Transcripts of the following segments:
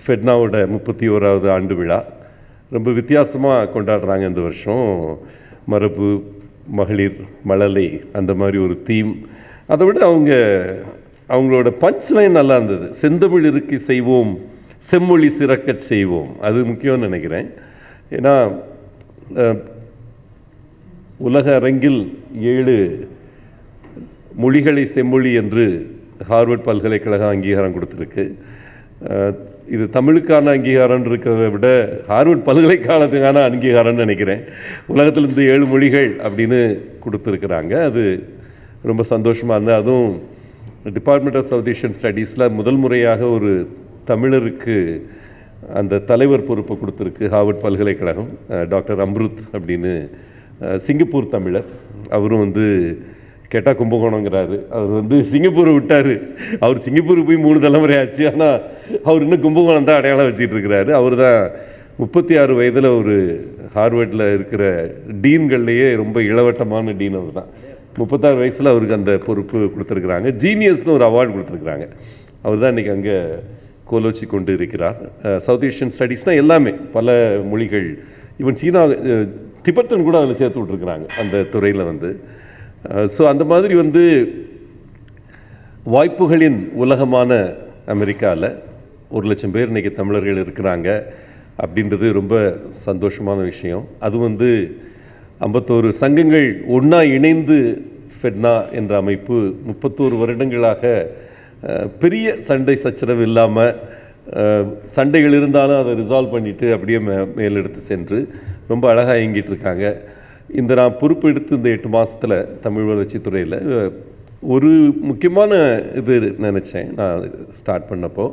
ஃபெட்னாவோட முப்பத்தி ஓராவது ஆண்டு விழா ரொம்ப வித்தியாசமாக கொண்டாடுறாங்க இந்த வருஷம் மரபு மகளிர் மழலை அந்த மாதிரி ஒரு தீம் அதை விட அவங்க அவங்களோட பஞ்ச் லைன் நல்லா இருந்தது செந்தமிழ் இருக்கை செய்வோம் செம்மொழி சிறக்கச் செய்வோம் அது முக்கியம்னு நினைக்கிறேன் ஏன்னா அஹ், உலக அரங்கில் ஏழு மொழிகளை செம்மொழி என்று ஹார்வர்ட் பல்கலைக்கழகம் அங்கீகாரம் கொடுத்துருக்கு அஹ், இது தமிழுக்கான அங்கீகாரம் இருக்கிறத விட ஹார்வர்ட் பல்கலைக்கழகத்துக்கான அங்கீகாரம்னு நினைக்கிறேன் உலகத்தில் இந்த ஏழு மொழிகள் அப்படின்னு கொடுத்துருக்குறாங்க அது ரொம்ப சந்தோஷமாக இருந்தது அதுவும் டிபார்ட்மெண்ட் ஆஃப் சவுத் ஏஷியன் ஸ்டடீஸில் முதல் முறையாக ஒரு தமிழருக்கு அந்த தலைவர் பொறுப்பை கொடுத்துருக்கு ஹார்வர்ட் பல்கலைக்கழகம் அஹ், டாக்டர் அம்ருத் அப்படின்னு அஹ், சிங்கப்பூர் தமிழர் அவரும் வந்து கேட்டால் கும்பகோணங்கிறாரு அவர் வந்து சிங்கப்பூரை விட்டார் அவர் சிங்கப்பூருக்கு போய் மூணு தலைமுறை ஆச்சு ஆனால் அவர் இன்னும் கும்பகோணம் தான் அடையாளம் வச்சுட்டு இருக்கிறாரு அவர் தான் முப்பத்தி ஆறு வயதில் ஒரு ஹார்வர்டில் இருக்கிற டீன்கள்லேயே ரொம்ப இளவட்டமான டீன் அவர் தான் முப்பத்தாறு வயசில் அவருக்கு அந்த பொறுப்பு கொடுத்துருக்குறாங்க ஜீனியஸ்னு ஒரு அவார்டு கொடுத்துருக்குறாங்க அவர் தான் இன்றைக்கி அங்கே கோலோச்சி கொண்டு இருக்கிறார் அஹ், சவுத் ஏஷியன் ஸ்டடீஸ்னால் எல்லாமே பல மொழிகள் ஈவன் சீனா அஹ், திபெத்தன் கூட அதில் சேர்த்து விட்ருக்குறாங்க அந்த துறையில் வந்து ஸோ அந்த மாதிரி வந்து வாய்ப்புகளின் உலகமான அமெரிக்காவில் ஒரு லட்சம் பேர் இன்றைக்கி தமிழர்கள் இருக்கிறாங்க அப்படின்றது ரொம்ப சந்தோஷமான விஷயம் அது வந்து ஐம்பத்தோரு சங்கங்கள் ஒன்றா இணைந்து ஃபெட்னா என்ற அமைப்பு முப்பத்தோரு வருடங்களாக அஹ், பெரிய சண்டை சச்சரவு இல்லாமல் சண்டைகள் இருந்தாலும் அதை ரிசால்வ் பண்ணிட்டு அப்படியே மே மேலெடுத்து சென்று ரொம்ப அழகாக இயங்கிட்டு இருக்காங்க இந்த நான் பொறுப்பு எடுத்து இந்த எட்டு மாசத்துல தமிழ் வளர்ச்சித் துறையில் ஒரு முக்கியமான இது நினச்சேன் நான் ஸ்டார்ட் பண்ணப்போ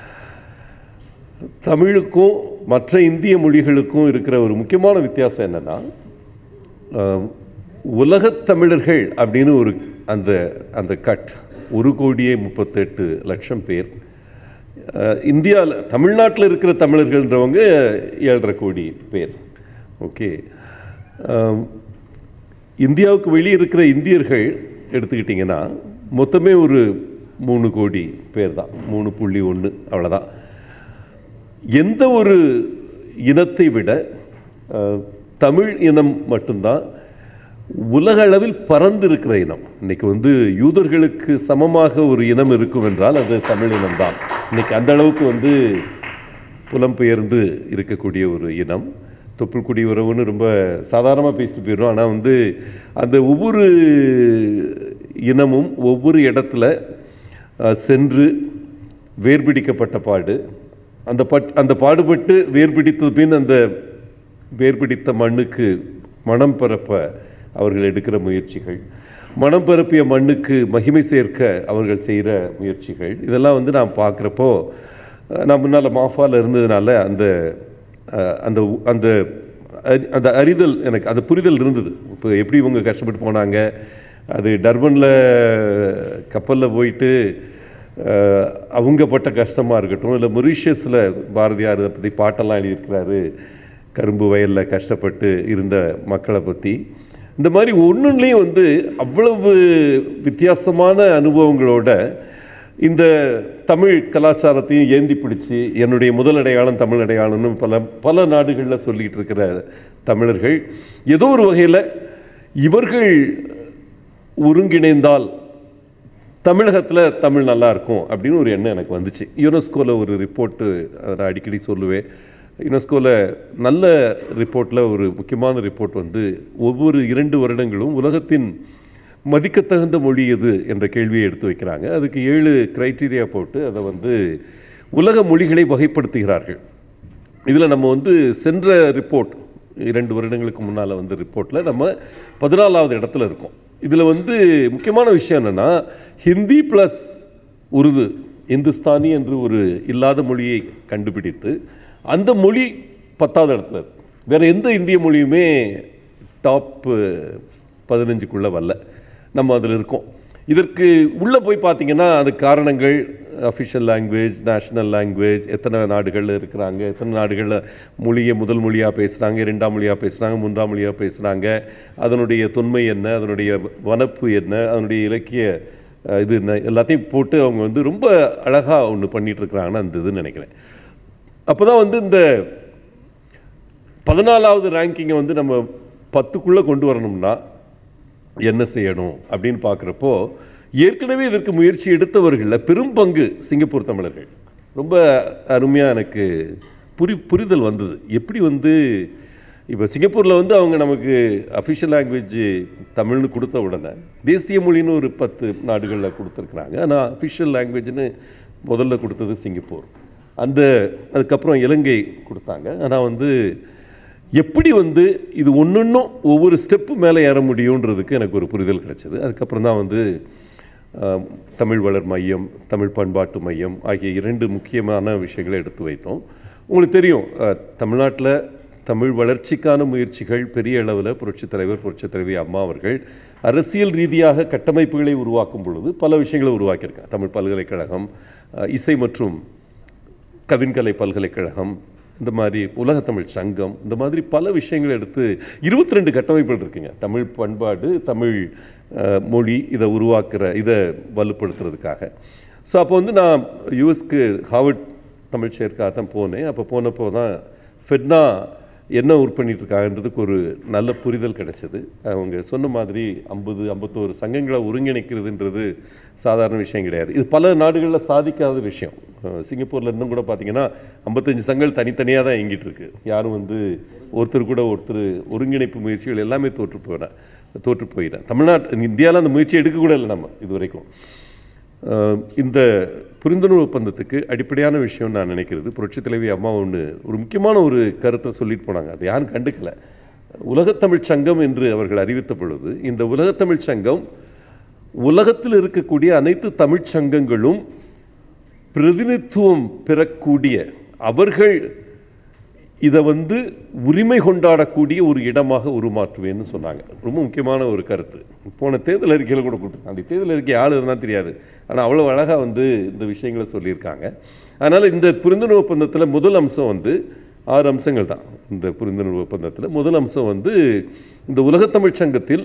தமிழுக்கும் மற்ற இந்திய மொழிகளுக்கும் இருக்கிற ஒரு முக்கியமான வித்தியாசம் என்னன்னா அஹ், உலகத் தமிழர்கள் அப்படின்னு ஒரு அந்த அந்த கட் ஒரு கோடியே முப்பத்தெட்டு லட்சம் பேர் இந்தியாவில் தமிழ்நாட்டில் இருக்கிற தமிழர்கள்ன்றவங்க ஏழரை கோடி பேர் ஓகே இந்தியாவுக்கு வெளியே இருக்கிற இந்தியர்கள் எடுத்துக்கிட்டிங்கன்னா மொத்தமே ஒரு மூணு கோடி பேர் தான் மூணு புள்ளி ஒன்று அவ்வளோதான் எந்த ஒரு இனத்தை விட அஹ், தமிழ் இனம் மட்டும்தான் உலக அளவில் பறந்து இருக்கிற இனம் இன்னைக்கு வந்து யூதர்களுக்கு சமமாக ஒரு இனம் இருக்கும் என்றால் அது தமிழ் இனம்தான் இன்னைக்கு அந்த அளவுக்கு வந்து புலம்பெயர்ந்து இருக்கக்கூடிய ஒரு இனம் தொப்புள்குடி உறவுன்னு ரொம்ப சாதாரணமாக பேசிட்டு போயிடும் ஆனால் வந்து அந்த ஒவ்வொரு இனமும் ஒவ்வொரு இடத்துல அஹ், சென்று வேர்பிடிக்கப்பட்ட பாடு அந்த பட் அந்த பாடுபட்டு வேர்பிடித்தது பின் அந்த வேர்பிடித்த மண்ணுக்கு மனம் பரப்ப அவர்கள் எடுக்கிற முயற்சிகள் மனம் பரப்பிய மண்ணுக்கு மகிமை சேர்க்க அவர்கள் செய்கிற முயற்சிகள் இதெல்லாம் வந்து நான் பார்க்குறப்போ நான் முன்னால் மாஃபாவில் இருந்ததுனால அந்த அஹ், அந்த உ- அந்த அறி- அந்த அறிதல் எனக்கு அந்த புரிதல் இருந்தது இப்போ எப்படி இவங்க கஷ்டப்பட்டு போனாங்க அது டர்பனில் கப்பலில் போயிட்டு அஹ், அவங்க பட்ட கஷ்டமாக இருக்கட்டும் இல்லை மொரீஷியஸில் பாரதியார் இதை பற்றி பாட்டெல்லாம் எழுதியிருக்கிறாரு கரும்பு வயலில் கஷ்டப்பட்டு இருந்த மக்களை பற்றி இந்த மாதிரி ஒன்றுலேயும் வந்து அவ்வளவு வித்தியாசமான அனுபவங்களோட இந்த தமிழ் கலாச்சாரத்தையும் ஏந்தி பிடிச்சி என்னுடைய முதல் அடையாளம் தமிழ் அடையாளம்னு பல பல நாடுகளில் சொல்லிட்டு இருக்கிற தமிழர்கள் ஏதோ ஒரு வகையில் இவர்கள் ஒருங்கிணைந்தால் தமிழகத்தில் தமிழ் நல்லா இருக்கும் அப்படின்னு ஒரு எண்ணம் எனக்கு வந்துச்சு யுனெஸ்கோவில் ஒரு ரிப்போர்ட்டு நான் அடிக்கடி சொல்லுவேன் யுனெஸ்கோவில் நல்ல ரிப்போர்ட்டில் ஒரு முக்கியமான ரிப்போர்ட் வந்து ஒவ்வொரு இரண்டு வருடங்களும் உலகத்தின் மதிக்கத்தகுந்த மொழி எது என்ற கேள்வியை எடுத்து வைக்கிறாங்க அதுக்கு ஏழு கிரைட்டீரியா போட்டு அதை வந்து உலக மொழிகளை வகைப்படுத்துகிறார்கள் இதில் நம்ம வந்து சென்ற ரிப்போர்ட் இரண்டு வருடங்களுக்கு முன்னால் வந்து ரிப்போர்ட்டில் நம்ம பதினாலாவது இடத்துல இருக்கோம் இதில் வந்து முக்கியமான விஷயம் என்னென்னா ஹிந்தி ப்ளஸ் உருது இந்துஸ்தானி என்று ஒரு இல்லாத மொழியை கண்டுபிடித்து அந்த மொழி பத்தாவது இடத்துல இருக்கு வேற எந்த இந்திய மொழியுமே டாப் பதினஞ்சுக்குள்ளே வரல நம்ம அதில் இருக்கோம் இதற்கு உள்ளே போய் பார்த்தீங்கன்னா அது காரணங்கள் அஃபிஷியல் லாங்குவேஜ் நேஷ்னல் லாங்குவேஜ் எத்தனை நாடுகளில் இருக்கிறாங்க எத்தனை நாடுகளில் மொழியை முதல் மொழியாக பேசுகிறாங்க இரண்டாம் மொழியாக பேசுகிறாங்க மூன்றாம் மொழியாக பேசுகிறாங்க அதனுடைய தொன்மை என்ன அதனுடைய வனப்பு என்ன அதனுடைய இலக்கிய அஹ், இது என்ன எல்லாத்தையும் போட்டு அவங்க வந்து ரொம்ப அழகாக ஒன்று பண்ணிட்டு இருக்கிறாங்கன்னு அந்த இதுன்னு நினைக்கிறேன் அப்போ தான் வந்து இந்த பதினாலாவது ரேங்கிங்கை வந்து நம்ம பத்துக்குள்ளே கொண்டு வரணும்னா என்ன செய்யணும் அப்படின்னு பார்க்குறப்போ ஏற்கனவே இதற்கு முயற்சி எடுத்தவர்களில் பெரும் பங்கு சிங்கப்பூர் தமிழர்கள் ரொம்ப அருமையாக எனக்கு புரி புரிதல் வந்தது எப்படி வந்து இப்போ சிங்கப்பூரில் வந்து அவங்க நமக்கு அஃபிஷியல் லாங்குவேஜ் தமிழ்னு கொடுத்த உடனே தேசிய மொழின்னு ஒரு பத்து நாடுகளில் கொடுத்துருக்குறாங்க ஆனால் அஃபிஷியல் லாங்குவேஜ்னு முதல்ல கொடுத்தது சிங்கப்பூர் அந்த அதுக்கப்புறம் இலங்கை கொடுத்தாங்க ஆனால் வந்து எப்படி வந்து இது ஒன்றொன்றும் ஒவ்வொரு ஸ்டெப்பு மேலே ஏற முடியுன்றதுக்கு எனக்கு ஒரு புரிதல் கிடைச்சது அதுக்கப்புறம் தான் வந்து ஆஹ், தமிழ் வளர் மையம் தமிழ் பண்பாட்டு மையம் ஆகிய இரண்டு முக்கியமான விஷயங்களை எடுத்து வைத்தோம் உங்களுக்கு தெரியும் தமிழ்நாட்டில் தமிழ் வளர்ச்சிக்கான முயற்சிகள் பெரிய அளவில் புரட்சித் தலைவர் புரட்சித் தலைவி அம்மா அவர்கள் அரசியல் ரீதியாக கட்டமைப்புகளை உருவாக்கும் பொழுது பல விஷயங்களை உருவாக்கியிருக்காங்க தமிழ் பல்கலைக்கழகம் ஆஹ், இசை மற்றும் கவின்கலை பல்கலைக்கழகம் இந்த மாதிரி உலகத்தமிழ் சங்கம் இந்த மாதிரி பல விஷயங்களை எடுத்து இருபத்தி ரெண்டு கட்டமைப்புகள் இருக்குங்க தமிழ் பண்பாடு தமிழ் அஹ், மொழி இதை உருவாக்குற இதை வலுப்படுத்துறதுக்காக ஸோ அப்போ வந்து நான் யூஎஸ்க்கு ஹார்வர்ட் தமிழ் சேர்க்காக தான் போனேன் அப்போ போனப்போ தான் ஃபெட்னா என்ன ஒர்க் பண்ணிட்டு இருக்காங்கன்றதுக்கு ஒரு நல்ல புரிதல் கிடைச்சது அவங்க சொன்ன மாதிரி ஐம்பது ஐம்பத்தோரு சங்கங்களை ஒருங்கிணைக்கிறதுன்றது சாதாரண விஷயம் கிடையாது இது பல நாடுகளில் சாதிக்காத விஷயம் அஹ் சிங்கப்பூர்ல இன்னும் கூட பார்த்தீங்கன்னா ஐம்பத்தஞ்சு சங்கங்கள் தனித்தனியாக தான் இயங்கிட்டு இருக்கு யாரும் வந்து ஒருத்தர் கூட ஒருத்தர் ஒருங்கிணைப்பு முயற்சிகள் எல்லாமே தோற்று போயின தோற்று போயிட்டேன் தமிழ்நாட்டு இந்தியாவில் அந்த முயற்சி எடுக்க கூட இல்லை நம்ம இது வரைக்கும் அஹ் இந்த புரிந்துணர்வு ஒப்பந்தத்துக்கு அடிப்படையான விஷயம் நான் நினைக்கிறது புரட்சித் தலைவி அம்மா ஒன்று ஒரு முக்கியமான ஒரு கருத்தை சொல்லிட்டு போனாங்க அது யாரும் கண்டுக்கல உலகத்தமிழ்ச் சங்கம் என்று அவர்கள் அறிவித்த பொழுது இந்த உலகத்தமிழ்ச் சங்கம் உலகத்தில் இருக்கக்கூடிய அனைத்து தமிழ்ச் சங்கங்களும் பிரதிநிதித்துவம் பெறக்கூடிய அவர்கள் இதை வந்து உரிமை கொண்டாடக்கூடிய ஒரு இடமாக உருமாற்றுவேன்னு சொன்னாங்க ரொம்ப முக்கியமான ஒரு கருத்து போன தேர்தல் அறிக்கையில் கூட கொடுத்துருக்காங்க அந்த தேர்தல் அறிக்கை ஆள் எதுனா தெரியாது ஆனால் அவ்வளோ அழகாக வந்து இந்த விஷயங்களை சொல்லியிருக்காங்க அதனால் இந்த புரிந்துணர்வு ஒப்பந்தத்தில் முதல் அம்சம் வந்து ஆறு அம்சங்கள் தான் இந்த புரிந்துணர்வு ஒப்பந்தத்தில் முதல் அம்சம் வந்து இந்த உலகத்தமிழ்ச் சங்கத்தில்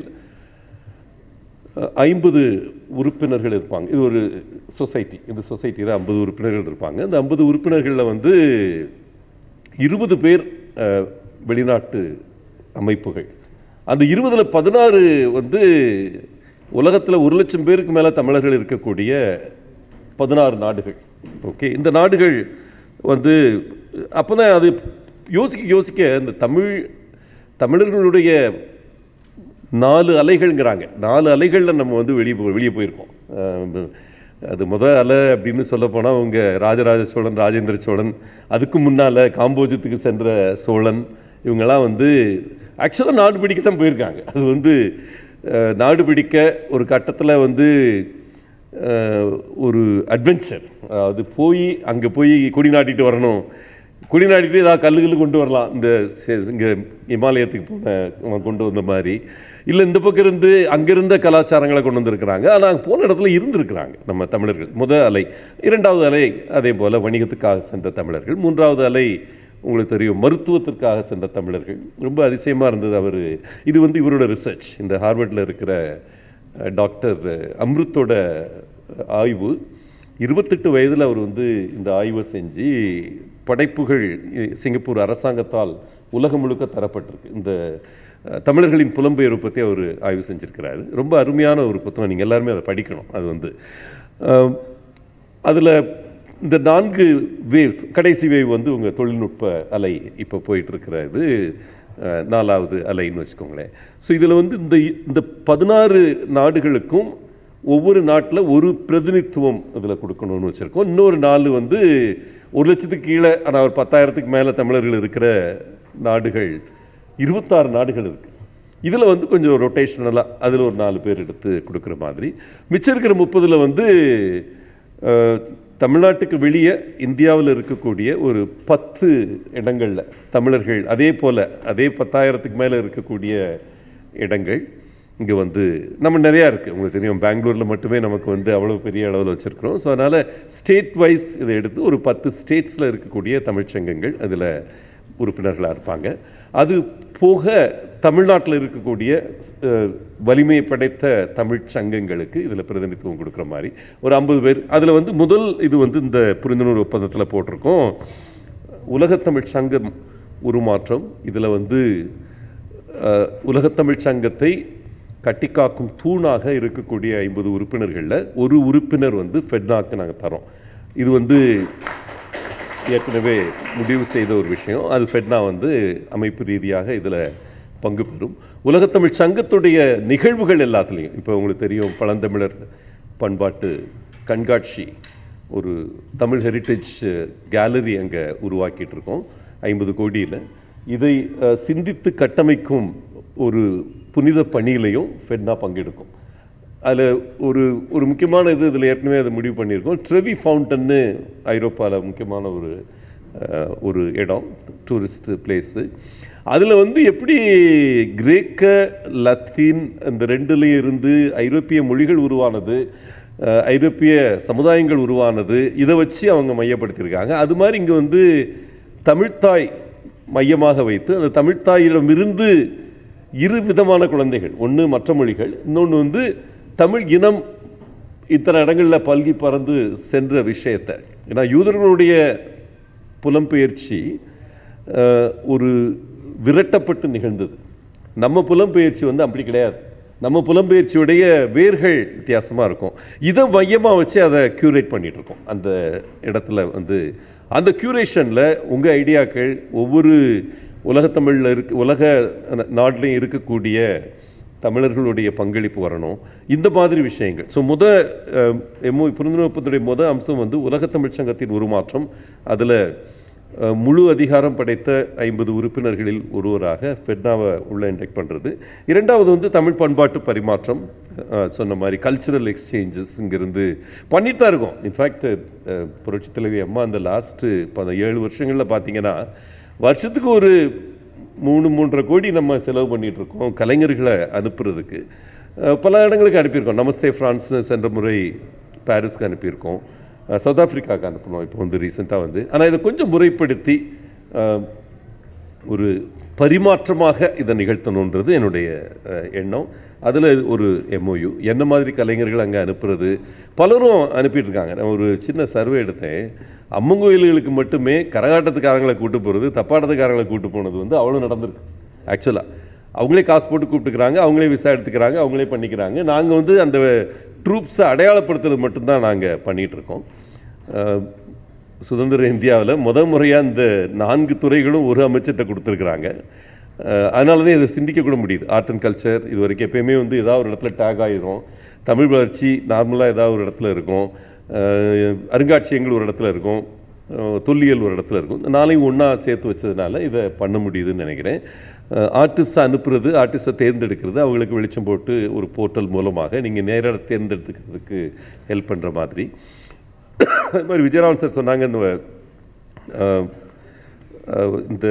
ஐம்பது உறுப்பினர்கள் இருப்பாங்க இது ஒரு சொசைட்டி இந்த சொசைட்டியில் ஐம்பது உறுப்பினர்கள் இருப்பாங்க இந்த ஐம்பது உறுப்பினர்களில் வந்து இருபது பேர் அஹ், வெளிநாட்டு அமைப்புகள் அந்த இருபதுல பதினாறு வந்து உலகத்தில் ஒரு லட்சம் பேருக்கு மேலே தமிழர்கள் இருக்கக்கூடிய பதினாறு நாடுகள் ஓகே இந்த நாடுகள் வந்து அப்போ தான் அது யோசிக்க யோசிக்க இந்த தமிழ் தமிழர்களுடைய நாலு அலைகள்ங்கிறாங்க நாலு அலைகளில் நம்ம வந்து வெளியே போ வெளியே போயிருக்கோம் அஹ் அது முத அலை அப்படின்னு சொல்ல போனால் அவங்க ராஜராஜ சோழன் ராஜேந்திர சோழன் அதுக்கு முன்னால் காம்போஜத்துக்கு சென்ற சோழன் இவங்கெல்லாம் வந்து ஆக்சுவலாக நாடு பிடிக்க தான் போயிருக்காங்க அது வந்து அஹ், நாடு பிடிக்க ஒரு கட்டத்தில் வந்து அஹ், ஒரு அட்வென்ச்சர் அது போய் அங்கே போய் கொடி நாட்டிட்டு வரணும் கொடி நாட்டிட்டு ஏதாவது கல்லு கல்லு கொண்டு வரலாம் இந்த செ- இங்க இமாலயத்துக்கு போன அவன் கொண்டு வந்த மாதிரி இல்லை இந்த பக்கம் இருந்து அங்கிருந்த கலாச்சாரங்களை கொண்டு வந்திருக்கிறாங்க ஆனால் அங்கே போன இடத்துல இருந்திருக்கிறாங்க நம்ம தமிழர்கள் முத அலை இரண்டாவது அலை அதே போல் வணிகத்துக்காக சென்ற தமிழர்கள் மூன்றாவது அலை உங்களுக்கு தெரியும் மருத்துவத்திற்காக சென்ற தமிழர்கள் ரொம்ப அதிசயமாக இருந்தது அவர் இது வந்து இவரோட ரிசர்ச் இந்த ஹார்வர்டில் இருக்கிற அஹ், டாக்டர் அம்ருத்தோட ஆய்வு இருபத்தெட்டு வயதில் அவர் வந்து இந்த ஆய்வை செஞ்சு படைப்புகள் இ- சிங்கப்பூர் அரசாங்கத்தால் உலகம் முழுக்க தரப்பட்டிருக்கு இந்த அஹ், தமிழர்களின் புலம்பெயர்வு பற்றி அவர் ஆய்வு செஞ்சிருக்கிறாரு ரொம்ப அருமையான ஒரு புத்தகம் நீங்கள் எல்லாருமே அதை படிக்கணும் அது வந்து அதில் இந்த நான்கு வேவ்ஸ் கடைசி வேவ் வந்து உங்கள் தொழில்நுட்ப அலை இப்போ போயிட்டு இருக்கிற இது அஹ், நாலாவது அலைன்னு வச்சுக்கோங்களேன் ஸோ இதில் வந்து இந்த இந்த பதினாறு நாடுகளுக்கும் ஒவ்வொரு நாட்டில் ஒரு பிரதிநிதித்துவம் இதில் கொடுக்கணும்னு வச்சுருக்கோம் இன்னொரு நாலு வந்து ஒரு லட்சத்துக்கு கீழே ஆனால் ஒரு பத்தாயிரத்துக்கு மேலே தமிழர்கள் இருக்கிற நாடுகள் இருபத்தாறு நாடுகள் இருக்குது இதில் வந்து கொஞ்சம் ரொட்டேஷனலாக அதில் ஒரு நாலு பேர் எடுத்து கொடுக்குற மாதிரி மிச்சம் இருக்கிற முப்பதில் வந்து அஹ், தமிழ்நாட்டுக்கு வெளியே இந்தியாவில் இருக்கக்கூடிய ஒரு பத்து இடங்களில் தமிழர்கள் அதே போல் அதே பத்தாயிரத்துக்கு மேலே இருக்கக்கூடிய இடங்கள் இங்கே வந்து நம்ம நிறையா இருக்குது உங்களுக்கு தெரியும் பெங்களூரில் மட்டுமே நமக்கு வந்து அவ்வளோ பெரிய அளவில் வச்சுருக்கிறோம் ஸோ அதனால் ஸ்டேட் வைஸ் இதை எடுத்து ஒரு பத்து ஸ்டேட்ஸில் இருக்கக்கூடிய தமிழ்ச்சங்கங்கள் அதில் உறுப்பினர்களாக இருப்பாங்க அது போக தமிழ்நாட்டில் இருக்கக்கூடிய அஹ், வலிமை படைத்த தமிழ்ச் சங்கங்களுக்கு இதில் பிரதிநிதித்துவம் கொடுக்குற மாதிரி ஒரு ஐம்பது பேர் அதில் வந்து முதல் இது வந்து இந்த புரிந்துணர்வு ஒப்பந்தத்தில் போட்டிருக்கோம் உலகத்தமிழ் சங்கம் உருமாற்றம் இதில் வந்து அஹ், உலகத்தமிழ் சங்கத்தை கட்டிக்காக்கும் தூணாக இருக்கக்கூடிய ஐம்பது உறுப்பினர்களில் ஒரு உறுப்பினர் வந்து ஃபெட்னாக்கு நாங்கள் தரோம் இது வந்து ஏற்கனவே முடிவு செய்த ஒரு விஷயம் அது ஃபெட்னா வந்து அமைப்பு ரீதியாக இதில் பங்கு பெறும் உலகத்தமிழ் சங்கத்துடைய நிகழ்வுகள் எல்லாத்துலேயும் இப்போ உங்களுக்கு தெரியும் பழந்தமிழர் பண்பாட்டு கண்காட்சி ஒரு தமிழ் ஹெரிட்டேஜ் கேலரி அங்கே உருவாக்கிட்டு இருக்கோம் ஐம்பது கோடியில் இதை அஹ், சிந்தித்து கட்டமைக்கும் ஒரு புனித பணியிலையும் ஃபெட்னா பங்கெடுக்கும் அதில் ஒரு ஒரு முக்கியமான இது இதில் ஏற்கனவே அதை முடிவு பண்ணியிருக்கோம் ட்ரெவி ஃபவுண்டன்னு ஐரோப்பாவில் முக்கியமான ஒரு அஹ், ஒரு இடம் டூரிஸ்ட் பிளேஸு அதில் வந்து எப்படி கிரேக்க லத்தீன் இந்த ரெண்டுலேயும் இருந்து ஐரோப்பிய மொழிகள் உருவானது அஹ், ஐரோப்பிய சமுதாயங்கள் உருவானது இதை வச்சு அவங்க மையப்படுத்தியிருக்காங்க அது மாதிரி இங்கே வந்து தமிழ்த்தாய் மையமாக வைத்து அந்த தமிழ்த்தாயிடமிருந்து இரு விதமான குழந்தைகள் ஒன்று மற்ற மொழிகள் இன்னொன்று வந்து தமிழ் இனம் இத்தனை இடங்களில் பல்கி பறந்து சென்ற விஷயத்தை ஏன்னா யூதர்களுடைய புலம்பெயர்ச்சி அஹ், ஒரு விரட்டப்பட்டு நிகழ்ந்தது நம்ம புலம்பெயர்ச்சி வந்து அப்படி கிடையாது நம்ம புலம்பெயர்ச்சியுடைய வேர்கள் வித்தியாசமாக இருக்கும் இதை மையமாக வச்சு அதை க்யூரேட் பண்ணிட்டு இருக்கோம் அந்த இடத்துல வந்து அந்த க்யூரேஷனில் உங்கள் ஐடியாக்கள் ஒவ்வொரு உலகத்தமிழில் இருக்க உலக நாட்டிலையும் இருக்கக்கூடிய தமிழர்களுடைய பங்களிப்பு வரணும் இந்த மாதிரி விஷயங்கள் ஸோ முத அஹ், எம்மோ புரிந்துணர்வுடைய முத அம்சம் வந்து உலகத்தமிழ் சங்கத்தின் உருமாற்றம் அதில் முழு அதிகாரம் படைத்த ஐம்பது உறுப்பினர்களில் ஒருவராக ஃபெட்னாவை உள்ள இன்டெக்ட் பண்ணுறது இரண்டாவது வந்து தமிழ் பண்பாட்டு பரிமாற்றம் அஹ், சொன்ன மாதிரி கல்ச்சுரல் எக்ஸ்சேஞ்சஸ் இங்கிருந்து பண்ணிட்டு தான் இருக்கோம் இன்ஃபேக்ட் புரட்சி தலைவி அம்மா அந்த லாஸ்ட்டு பத ஏழு வருஷங்களில் பார்த்தீங்கன்னா வருஷத்துக்கு ஒரு மூணு மூன்றரை கோடி நம்ம செலவு பண்ணிட்டு இருக்கோம் கலைஞர்களை அனுப்புறதுக்கு அஹ், பல இடங்களுக்கு அனுப்பியிருக்கோம் நமஸ்தே ஃப்ரான்ஸ்னு சென்ற முறை பாரிஸ்க்கு அனுப்பியிருக்கோம் அஹ், சவுத் ஆப்பிரிக்காவுக்கு அனுப்பணும் இப்போ வந்து ரீசெண்டாக வந்து ஆனால் இதை கொஞ்சம் முறைப்படுத்தி அஹ், ஒரு பரிமாற்றமாக இதை நிகழ்த்தணுன்றது என்னுடைய அஹ், எண்ணம் அதில் ஒரு எம்ஓயு என்ன மாதிரி கலைஞர்கள் அங்கே அனுப்புறது பலரும் அனுப்பிட்டு இருக்காங்க நான் ஒரு சின்ன சர்வே எடுத்தேன் அம்மன் கோயில்களுக்கு மட்டுமே கரகாட்டத்துக்காரங்களை கூட்டு போகிறது தப்பாட்டத்துக்காரங்களை கூட்டு போனது வந்து அவ்வளோ நடந்திருக்கு ஆக்சுவலாக அவங்களே காசு போட்டு கூப்பிட்டுக்கிறாங்க அவங்களே விசா எடுத்துக்கிறாங்க அவங்களே பண்ணிக்கிறாங்க நாங்கள் வந்து அந்த ட்ரூப்ஸை அடையாளப்படுத்துறது மட்டும்தான் நாங்கள் பண்ணிகிட்டு இருக்கோம் அஹ், சுதந்திர இந்தியாவில் முத முறையாக இந்த நான்கு துறைகளும் ஒரு அமைச்சர்கிட்ட கொடுத்துருக்குறாங்க அதனால தான் இதை சிந்திக்க கூட முடியுது ஆர்ட் அண்ட் கல்ச்சர் இது வரைக்கும் எப்பயுமே வந்து ஏதாவது ஒரு இடத்துல டேக் ஆகிரும் தமிழ் வளர்ச்சி நார்மலாக ஏதாவது ஒரு இடத்துல இருக்கும் அஹ், அருங்காட்சியகங்கள் ஒரு இடத்துல இருக்கும் அஹ், தொல்லியல் ஒரு இடத்துல இருக்கும் இந்த நாளையும் ஒன்றா சேர்த்து வச்சதுனால இதை பண்ண முடியுதுன்னு நினைக்கிறேன் ஆர்டிஸ்ட்டை அனுப்புறது ஆர்டிஸ்ட்டை தேர்ந்தெடுக்கிறது அவங்களுக்கு வெளிச்சம் போட்டு ஒரு போர்ட்டல் மூலமாக நீங்கள் நேராக தேர்ந்தெடுத்துக்கிறதுக்கு ஹெல்ப் பண்ணுற மாதிரி அது மாதிரி விஜயராமன் சார் சொன்னாங்க இந்த அஹ், அஹ், இந்த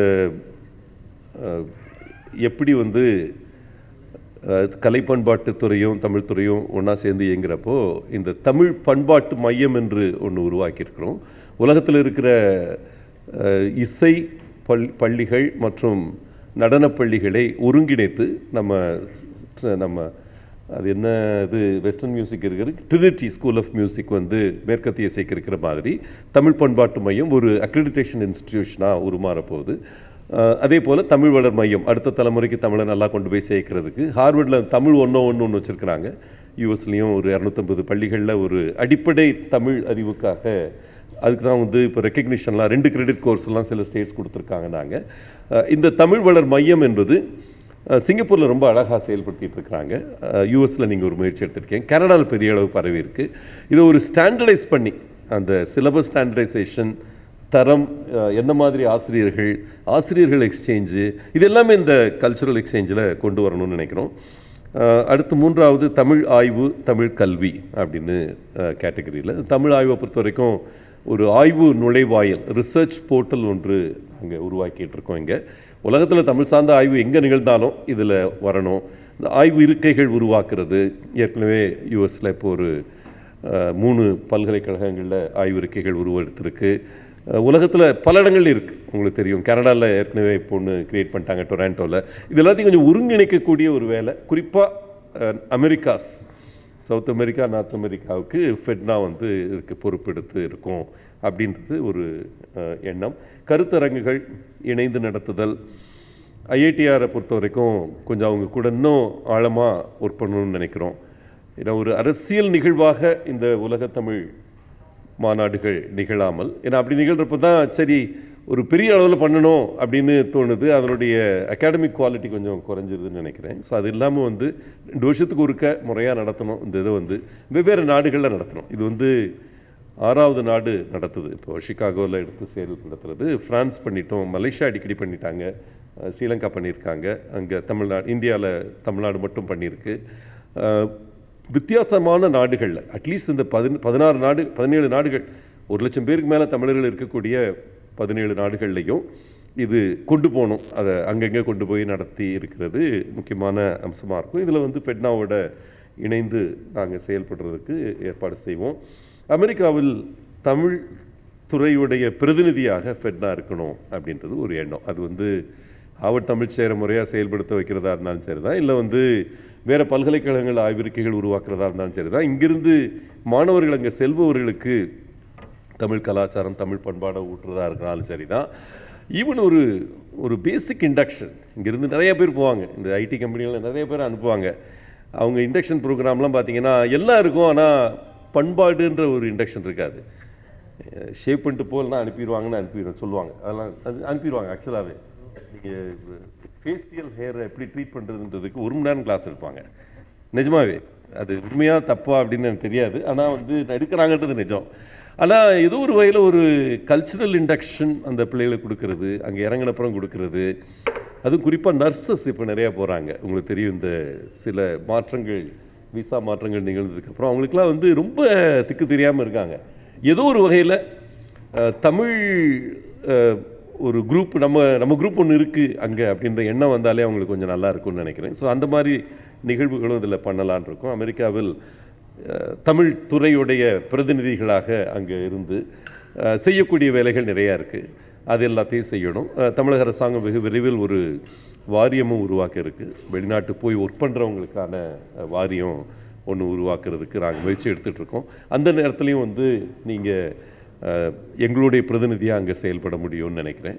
அஹ், எப்படி வந்து அஹ், கலை பண்பாட்டு துறையும் தமிழ் துறையும் ஒன்றா சேர்ந்து இயங்குறப்போ இந்த தமிழ் பண்பாட்டு மையம் என்று ஒன்று உருவாக்கியிருக்கிறோம் உலகத்தில் இருக்கிற அஹ், இசை பள் பள்ளிகள் மற்றும் நடனப் பள்ளிகளை ஒருங்கிணைத்து நம்ம நம்ம அது என்ன இது வெஸ்டர்ன் மியூசிக் இருக்கிறது ட்ரினிட்டி ஸ்கூல் ஆஃப் மியூசிக் வந்து மேற்கத்திய இசைக்கு இருக்கிற மாதிரி தமிழ் பண்பாட்டு மையம் ஒரு அக்ரிடிடேஷன் இன்ஸ்டிடியூஷனாக உருமாற போகுது அஹ், அதே போல் தமிழ் வளர் மையம் அடுத்த தலைமுறைக்கு தமிழை நல்லா கொண்டு போய் சேர்க்கறதுக்கு ஹார்வர்டில் தமிழ் ஒன்றோ ஒன்று ஒன்று வச்சுருக்கிறாங்க யூஎஸ்லேயும் ஒரு இரநூத்தம்பது பள்ளிகளில் ஒரு அடிப்படை தமிழ் அறிவுக்காக அதுக்கு தான் வந்து இப்போ ரெக்கக்னிஷன்லாம் ரெண்டு கிரெடிட் கோர்ஸ்லாம் சில ஸ்டேட்ஸ் கொடுத்துருக்காங்க நாங்கள் இந்த தமிழ் வளர் மையம் என்பது அஹ், சிங்கப்பூர்ல ரொம்ப அழகாக செயல்படுத்திட்டு இருக்கிறாங்க யூஎஸில் நீங்கள் ஒரு முயற்சி எடுத்திருக்கீங்க கனடாவில் பெரிய அளவு பரவி இருக்கு இதை ஒரு ஸ்டாண்டர்டைஸ் பண்ணி அந்த சிலபஸ் ஸ்டாண்டர்டைசேஷன் தரம் அஹ், என்ன மாதிரி ஆசிரியர்கள் ஆசிரியர்கள் எக்ஸ்சேஞ்சு இது எல்லாமே இந்த கல்ச்சுரல் எக்ஸ்சேஞ்சில் கொண்டு வரணும்னு நினைக்கிறோம் அஹ், அடுத்து மூன்றாவது தமிழ் ஆய்வு தமிழ் கல்வி அப்படின்னு கேட்டகரியில் தமிழ் ஆய்வை பொறுத்த வரைக்கும் ஒரு ஆய்வு நுழைவாயில் ரிசர்ச் போர்ட்டல் ஒன்று அங்கே உருவாக்கிட்டு இருக்கோம் இங்கே உலகத்தில் தமிழ் சார்ந்த ஆய்வு எங்கே நிகழ்ந்தாலும் இதில் வரணும் இந்த ஆய்வு இருக்கைகள் உருவாக்குறது ஏற்கனவே யூஎஸில் இப்போ ஒரு அஹ், மூணு பல்கலைக்கழகங்களில் ஆய்வு இருக்கைகள் உருவெடுத்திருக்கு உலகத்தில் பல இடங்கள்ல இருக்குது உங்களுக்கு தெரியும் கனடாவில் ஏற்கனவே இப்போ ஒன்று கிரியேட் பண்ணிட்டாங்க டொராண்டோவில் இது எல்லாத்தையும் கொஞ்சம் ஒருங்கிணைக்கக்கூடிய ஒரு வேலை குறிப்பாக அமெரிக்காஸ் சவுத் அமெரிக்கா நார்த் அமெரிக்காவுக்கு ஃபெட்னா வந்து இதுக்கு பொறுப்பெடுத்து இருக்கும் அப்படின்றது ஒரு அஹ், எண்ணம் கருத்தரங்குகள் இணைந்து நடத்துதல் ஐஐடிஆரை பொறுத்த வரைக்கும் கொஞ்சம் அவங்க கூட இன்னும் ஆழமாக ஒர்க் பண்ணணும்னு நினைக்கிறோம் ஏன்னா ஒரு அரசியல் நிகழ்வாக இந்த உலகத்தமிழ் மாநாடுகள் நிகழாமல் ஏன்னா அப்படி நிகழ்கிறப்ப தான் சரி ஒரு பெரிய அளவில் பண்ணணும் அப்படின்னு தோணுது அதனுடைய அகாடமிக் குவாலிட்டி கொஞ்சம் குறைஞ்சிருதுன்னு நினைக்கிறேன் ஸோ அது இல்லாமல் வந்து ரெண்டு வருஷத்துக்கு ஒருக்க முறையாக நடத்தணும் இந்த இதை வந்து வெவ்வேறு நாடுகளில் நடத்தணும் இது வந்து ஆறாவது நாடு நடத்துது இப்போ சிகாகோவில் எடுத்து சேல் நடத்துறது ஃப்ரான்ஸ் பண்ணிட்டோம் மலேசியா அடிக்கடி பண்ணிட்டாங்க அஹ் ஸ்ரீலங்கா பண்ணியிருக்காங்க அங்கே தமிழ்நாடு இந்தியாவில் தமிழ்நாடு மட்டும் பண்ணியிருக்கு அஹ் வித்தியாசமான நாடுகளில் அட்லீஸ்ட் இந்த பதின பதினாறு நாடு பதினேழு நாடுகள் ஒரு லட்சம் பேருக்கு மேலே தமிழர்கள் இருக்கக்கூடிய பதினேழு நாடுகள்லையும் இது கொண்டு போகணும் அதை அங்கங்கே கொண்டு போய் நடத்தி இருக்கிறது முக்கியமான அம்சமாக இருக்கும் இதில் வந்து பெட்னாவோட இணைந்து நாங்கள் செயல்படுறதுக்கு ஏற்பாடு செய்வோம் அமெரிக்காவில் தமிழ் துறையுடைய பிரதிநிதியாக ஃபெட்னா இருக்கணும் அப்படின்றது ஒரு எண்ணம் அது வந்து ஆவட் தமிழ் சேர முறையாக செயல்படுத்த வைக்கிறதா இருந்தாலும் சரிதான் இல்லை வந்து வேற பல்கலைக்கழகங்கள் ஆய்விருக்கைகள் உருவாக்குறதா இருந்தாலும் சரிதான் இங்கிருந்து மாணவர்கள் அங்கே செல்பவர்களுக்கு தமிழ் கலாச்சாரம் தமிழ் பண்பாடை ஊட்டுறதா இருக்கிறாலும் சரிதான் ஈவன் ஒரு ஒரு பேசிக் இண்டக்ஷன் இங்கேருந்து நிறைய பேர் போவாங்க இந்த ஐடி கம்பெனிகளில் நிறைய பேர் அனுப்புவாங்க அவங்க இண்டக்ஷன் ப்ரோக்ராம்லாம் பார்த்தீங்கன்னா எல்லாம் இருக்கும் ஆனால் பண்பாடுன்ற ஒரு இண்டக்ஷன் இருக்காது ஷேப் பண்ணிட்டு போகலன்னா அனுப்பிடுவாங்கன்னு அனுப்பிடுவேன் சொல்லுவாங்க அதெல்லாம் அது அனுப்பிடுவாங்க ஆக்சுவலாகவே நீங்கள் ஃபேஷியல் ஹேரை எப்படி ட்ரீட் பண்ணுறதுன்றதுக்கு ஒரு மணி நேரம் கிளாஸ் எடுப்பாங்க நிஜமாவே அது உண்மையா தப்பா அப்படின்னு எனக்கு தெரியாது ஆனால் வந்து எடுக்கிறாங்கன்றது நிஜம் ஆனால் ஏதோ ஒரு வகையில் ஒரு கல்ச்சுரல் இண்டக்ஷன் அந்த பிள்ளைகளுக்கு கொடுக்கறது அங்கே இறங்கினப்புறம் கொடுக்கறது அதுவும் குறிப்பாக நர்சஸ் இப்போ நிறையா போகிறாங்க உங்களுக்கு தெரியும் இந்த சில மாற்றங்கள் விசா மாற்றங்கள் நிகழ்ந்ததுக்கப்புறம் அவங்களுக்குலாம் வந்து ரொம்ப திக்கு தெரியாமல் இருக்காங்க ஏதோ ஒரு வகையில் தமிழ் அஹ், ஒரு குரூப் நம்ம நம்ம குரூப் ஒன்று இருக்குது அங்கே அப்படின்ற எண்ணம் வந்தாலே அவங்களுக்கு கொஞ்சம் நல்லா இருக்கும்னு நினைக்கிறேன் ஸோ அந்த மாதிரி நிகழ்வுகளும் இதில் பண்ணலான் இருக்கோம் அமெரிக்காவில் அஹ், தமிழ் துறையுடைய பிரதிநிதிகளாக அங்கே இருந்து அஹ், செய்யக்கூடிய வேலைகள் நிறையா இருக்குது அது எல்லாத்தையும் செய்யணும் அஹ், தமிழக அரசாங்கம் வெகு விரைவில் ஒரு வாரியமும் உருவாக்க இருக்கு வெளிநாட்டு போய் ஒர்க் பண்ணுறவங்களுக்கான வாரியம் ஒன்று உருவாக்குறதுக்கு நாங்கள் முயற்சி எடுத்துட்டு இருக்கோம் அந்த நேரத்துலையும் வந்து நீங்கள் எங்களுடைய பிரதிநிதியாக அங்கே செயல்பட முடியும்னு நினைக்கிறேன்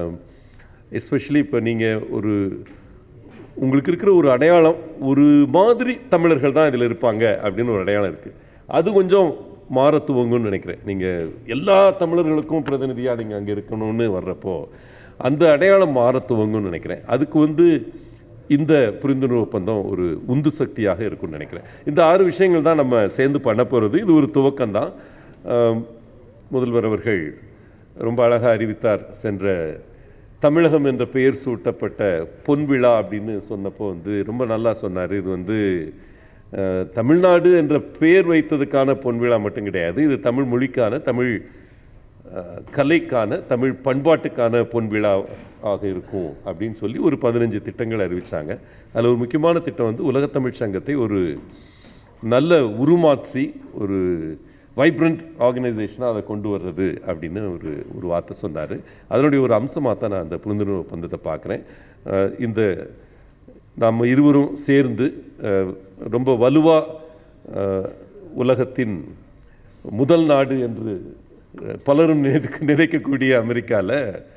எஸ்பெஷலி இப்போ நீங்கள் ஒரு உங்களுக்கு இருக்கிற ஒரு அடையாளம் ஒரு மாதிரி தமிழர்கள் தான் இதில் இருப்பாங்க அப்படின்னு ஒரு அடையாளம் இருக்குது அது கொஞ்சம் மாற துவங்கும்னு நினைக்கிறேன் நீங்கள் எல்லா தமிழர்களுக்கும் பிரதிநிதியாக நீங்கள் அங்கே இருக்கணும்னு வர்றப்போ அந்த அடையாளம் மாற துவங்கும்னு நினைக்கிறேன் அதுக்கு வந்து இந்த புரிந்துணர்வு ஒப்பந்தம் ஒரு உந்து சக்தியாக இருக்கும்னு நினைக்கிறேன் இந்த ஆறு விஷயங்கள் தான் நம்ம சேர்ந்து பண்ண போகிறது இது ஒரு துவக்கம்தான் ஆம், முதல்வர் அவர்கள் ரொம்ப அழகாக அறிவித்தார் சென்ற தமிழகம் என்ற பெயர் சூட்டப்பட்ட பொன்விழா அப்படின்னு சொன்னப்போ வந்து ரொம்ப நல்லா சொன்னார் இது வந்து அஹ், தமிழ்நாடு என்ற பெயர் வைத்ததுக்கான பொன்விழா மட்டும் கிடையாது இது தமிழ் மொழிக்கான தமிழ் அஹ், கலைக்கான தமிழ் பண்பாட்டுக்கான பொன்விழா ஆக இருக்கும் அப்படின்னு சொல்லி ஒரு பதினஞ்சு திட்டங்கள் அறிவிச்சாங்க அதில் ஒரு முக்கியமான திட்டம் வந்து உலகத்தமிழ் சங்கத்தை ஒரு நல்ல உருமாற்றி ஒரு வைப்ரண்ட் ஆர்கனைசேஷனாக அதை கொண்டு வர்றது அப்படின்னு ஒரு ஒரு வார்த்தை சொன்னார் அதனுடைய ஒரு அம்சமாக தான் நான் அந்த புரிந்துணர்வு ஒப்பந்தத்தை பார்க்குறேன் இந்த நாம் இருவரும் சேர்ந்து அஹ், ரொம்ப வலுவாக உலகத்தின் முதல் நாடு என்று அஹ், பலரும் நினைக்க நினைக்கக்கூடிய அமெரிக்காவில்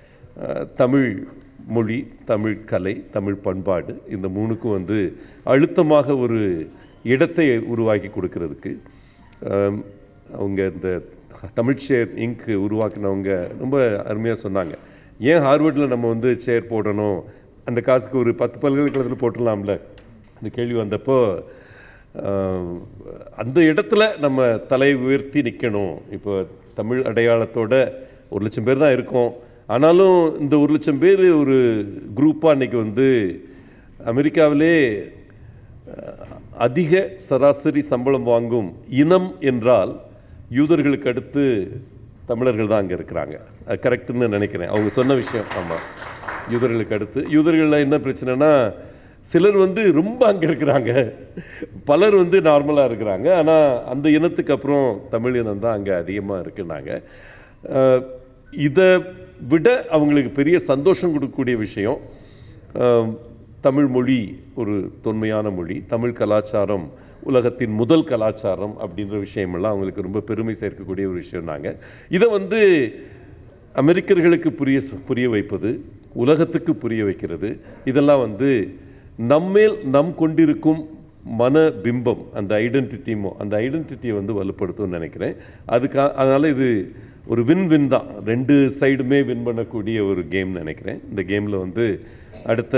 தமிழ் மொழி தமிழ் கலை தமிழ் பண்பாடு இந்த மூணுக்கும் வந்து அழுத்தமாக ஒரு இடத்தை உருவாக்கி கொடுக்கறதுக்கு அஹ், அவங்க இந்த தமிழ் ஷேர் இங்க் உருவாக்குனவங்க ரொம்ப அருமையாக சொன்னாங்க ஏன் ஹார்வர்டில் நம்ம வந்து சேர் போடணும் அந்த காசுக்கு ஒரு பத்து பல்கலைக்கழகத்தில் போட்டுடலாம்ல அந்த கேள்வி வந்தப்போ ஆஹ், அந்த இடத்துல நம்ம தலை உயர்த்தி நிற்கணும் இப்போ தமிழ் அடையாளத்தோட ஒரு லட்சம் பேர் தான் இருக்கோம் ஆனாலும் இந்த ஒரு லட்சம் பேர் ஒரு குரூப்பாக இன்னைக்கு வந்து அமெரிக்காவிலே அஹ், அதிக சராசரி சம்பளம் வாங்கும் இனம் என்றால் யூதர்களுக்கு அடுத்து தமிழர்கள் தான் அங்கே இருக்கிறாங்க அது கரெக்டுன்னு நினைக்கிறேன் அவங்க சொன்ன விஷயம் ஆமாம் யூதர்களுக்கு அடுத்து யூதர்களில் என்ன பிரச்சனைனா சிலர் வந்து ரொம்ப அங்கே இருக்கிறாங்க பலர் வந்து நார்மலாக இருக்கிறாங்க ஆனால் அந்த இனத்துக்கு அப்புறம் தமிழ் இனம் தான் அங்கே அதிகமாக இருக்குன்னாங்க அஹ், இதை விட அவங்களுக்கு பெரிய சந்தோஷம் கொடுக்கக்கூடிய விஷயம் ஆம், தமிழ் மொழி ஒரு தொன்மையான மொழி தமிழ் கலாச்சாரம் உலகத்தின் முதல் கலாச்சாரம் அப்படின்ற விஷயமெல்லாம் அவங்களுக்கு ரொம்ப பெருமை சேர்க்கக்கூடிய ஒரு விஷயம் நாங்கள் இதை வந்து அமெரிக்கர்களுக்கு புரிய புரிய வைப்பது உலகத்துக்கு புரிய வைக்கிறது இதெல்லாம் வந்து நம்மேல் நம் கொண்டிருக்கும் மன பிம்பம் அந்த ஐடென்டிட்டிமோ அந்த ஐடென்டிட்டியை வந்து வலுப்படுத்தும்னு நினைக்கிறேன் அதுக்கு அதனால் இது ஒரு வின் வின் தான் ரெண்டு சைடுமே வின் பண்ணக்கூடிய ஒரு கேம் நினைக்கிறேன் இந்த கேமில் வந்து அடுத்த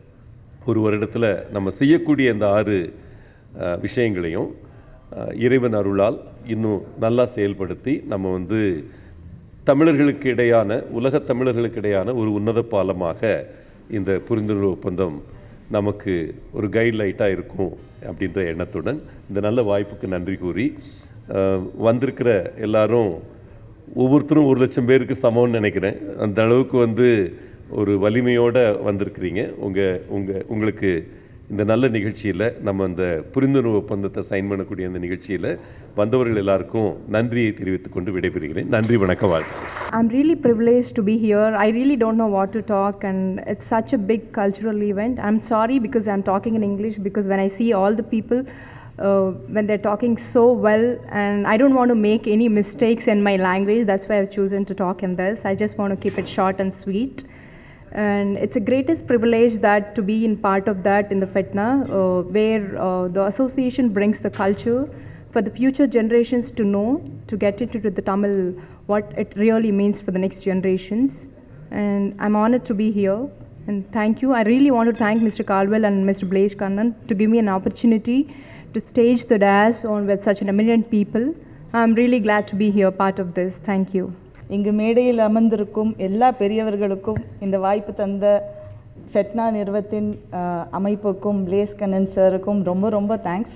ஒரு வருடத்தில் நம்ம செய்யக்கூடிய இந்த ஆறு அஹ், விஷயங்களையும் அஹ், இறைவன் அருளால் இன்னும் நல்லா செயல்படுத்தி நம்ம வந்து தமிழர்களுக்கு இடையான உலகத் தமிழர்களுக்கு இடையான ஒரு உன்னத பாலமாக இந்த புரிந்துணர்வு ஒப்பந்தம் நமக்கு ஒரு கைட்லைட்டாக இருக்கும் அப்படின்ற எண்ணத்துடன் இந்த நல்ல வாய்ப்புக்கு நன்றி கூறி அஹ், வந்திருக்கிற எல்லாரும் ஒவ்வொருத்தரும் ஒரு லட்சம் பேருக்கு சமம்னு நினைக்கிறேன் அந்த அளவுக்கு வந்து ஒரு வலிமையோட வந்திருக்கிறீங்க உங்கள் உங்கள் உங்களுக்கு இந்த நல்ல நிகழ்ச்சியில் நம்ம அந்த புரிந்துணர்வு ஒப்பந்தத்தை சைன் பண்ணக்கூடிய அந்த நிகழ்ச்சியில் வந்தவர்கள் எல்லாருக்கும் நன்றியை தெரிவித்துக் கொண்டு விடைபெறுகிறேன் நன்றி வணக்கம் வாழ்க்கை I'm really privileged to be here. I really don't know what to talk, and it's such a big cultural event. I'm sorry because I'm talking in English because when I see all the people, uh, when they're talking so well, and I don't want to make any mistakes in my language, that's why I've chosen to talk in this. I just want to keep it short and sweet. And it's a greatest privilege that to be in part of that in the FETNA, uh, where uh, the association brings the culture for the future generations to know, to get into the Tamil, what it really means for the next generations. And I'm honored to be here. And thank you. I really want to thank Mr. Caldwell and Mr. Blaze Kannan to give me an opportunity to stage the dance on with such an eminent people. I'm really glad to be here, part of this. Thank you. இங்கு மேடையில் அமர்ந்திருக்கும் எல்லா பெரியவர்களுக்கும் இந்த வாய்ப்பு தந்த FeTNA நிறுவத்தின் அஹ், அமைப்புக்கும் lace Kannan சாருக்கும் ரொம்ப ரொம்ப தேங்க்ஸ்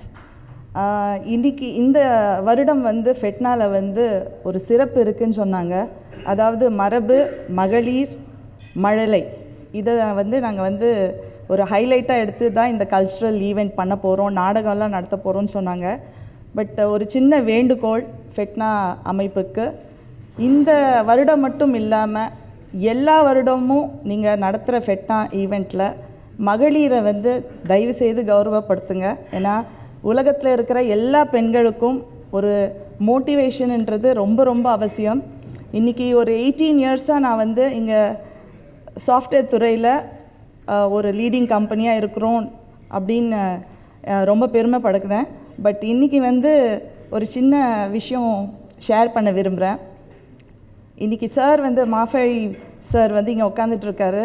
இன்னைக்கு இந்த வருடம் வந்து ஃபெட்னாவில் வந்து ஒரு சிறப்பு இருக்குன்னு சொன்னாங்க அதாவது மரபு மகளிர் மழலை இதை வந்து நாங்கள் வந்து ஒரு ஹைலைட்டாக எடுத்து தான் இந்த கல்ச்சுரல் ஈவெண்ட் பண்ண போகிறோம் நாடகம்லாம் நடத்த போகிறோம்னு சொன்னாங்க பட் ஒரு சின்ன வேண்டுகோள் ஃபெட்னா அமைப்புக்கு இந்த வருடம் மட்டும் இல்லாமல் எல்லா வருடமும் நீங்கள் நடத்துகிற ஃபெட்னா ஈவெண்ட்டில் மகளிரை வந்து தயவு செய்து கௌரவப்படுத்துங்க ஏன்னா உலகத்தில் இருக்கிற எல்லா பெண்களுக்கும் ஒரு மோட்டிவேஷன்ன்றது ரொம்ப ரொம்ப அவசியம் இன்றைக்கி ஒரு எயிட்டீன் இயர்ஸாக நான் வந்து இங்கே சாஃப்ட்வேர் துறையில் அஹ், ஒரு லீடிங் கம்பெனியாக இருக்கிறோம் அப்படின்னு அஹ், ரொம்ப பெருமைப்படுக்கிறேன் பட் இன்றைக்கி வந்து ஒரு சின்ன விஷயம் ஷேர் பண்ண விரும்புகிறேன் இன்றைக்கி சார் வந்து மாஃபை சார் வந்து இங்கே உட்காந்துட்டு இருக்காரு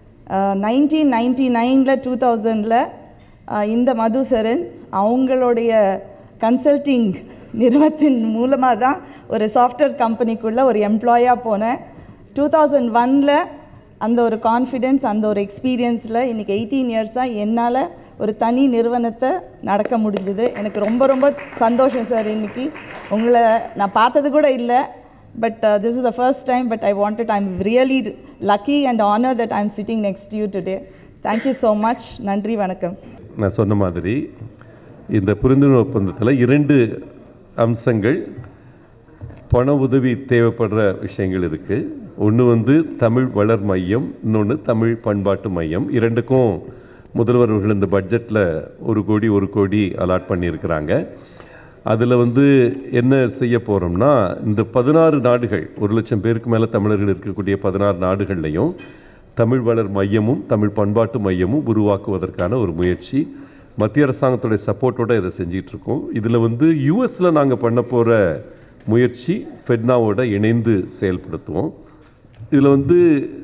நைன்டீன் நைன்டி நைனில் டூ தௌசண்டில் இந்த மதுசரன் அவங்களுடைய கன்சல்டிங் நிறுவனத்தின் மூலமாக தான் ஒரு சாஃப்ட்வேர் கம்பெனிக்குள்ளே ஒரு எம்ப்ளாயாக போனேன் டூ தௌசண்ட் ஒனில் அந்த ஒரு கான்ஃபிடென்ஸ் அந்த ஒரு எக்ஸ்பீரியன்ஸில் இன்றைக்கி எயிட்டீன் இயர்ஸாக என்னால் ஒரு தனி நிறுவனத்தை நடக்க முடிஞ்சுது எனக்கு ரொம்ப ரொம்ப சந்தோஷம் சார் இன்னைக்கு உங்களை நான் பார்த்தது கூட இல்லை but this is the first time but I wanted I am really lucky and honour that I am sitting next you today thank you so much நன்றி வணக்கம் நான் சொன்ன மாதிரி இந்த புரிந்துணர்வு ஒப்பந்தத்தில் இரண்டு அம்சங்கள் பண உதவி தேவைப்படுற விஷயங்கள் இருக்குது ஒன்று வந்து தமிழ் வளர் மையம் இன்னொன்று தமிழ் பண்பாட்டு மையம் இரண்டுக்கும் முதல்வர் அவர்கள் இந்த பட்ஜெட்டில் ஒரு கோடி ஒரு கோடி அலாட் பண்ணியிருக்கிறாங்க அதில் வந்து என்ன செய்ய போகிறோம்னா இந்த பதினாறு நாடுகள் ஒரு லட்சம் பேருக்கு மேலே தமிழர்கள் இருக்கக்கூடிய பதினாறு நாடுகள்லையும் தமிழ் வளர் மையமும் தமிழ் பண்பாட்டு மையமும் உருவாக்குவதற்கான ஒரு முயற்சி மத்திய அரசாங்கத்துடைய சப்போர்ட்டோட இதை செஞ்சிட்டு இருக்கோம் இதில் வந்து யூஎஸில் நாங்கள் பண்ண போகிற முயற்சி ஃபெட்னாவோட இணைந்து செயல்படுத்துவோம் இதில் வந்து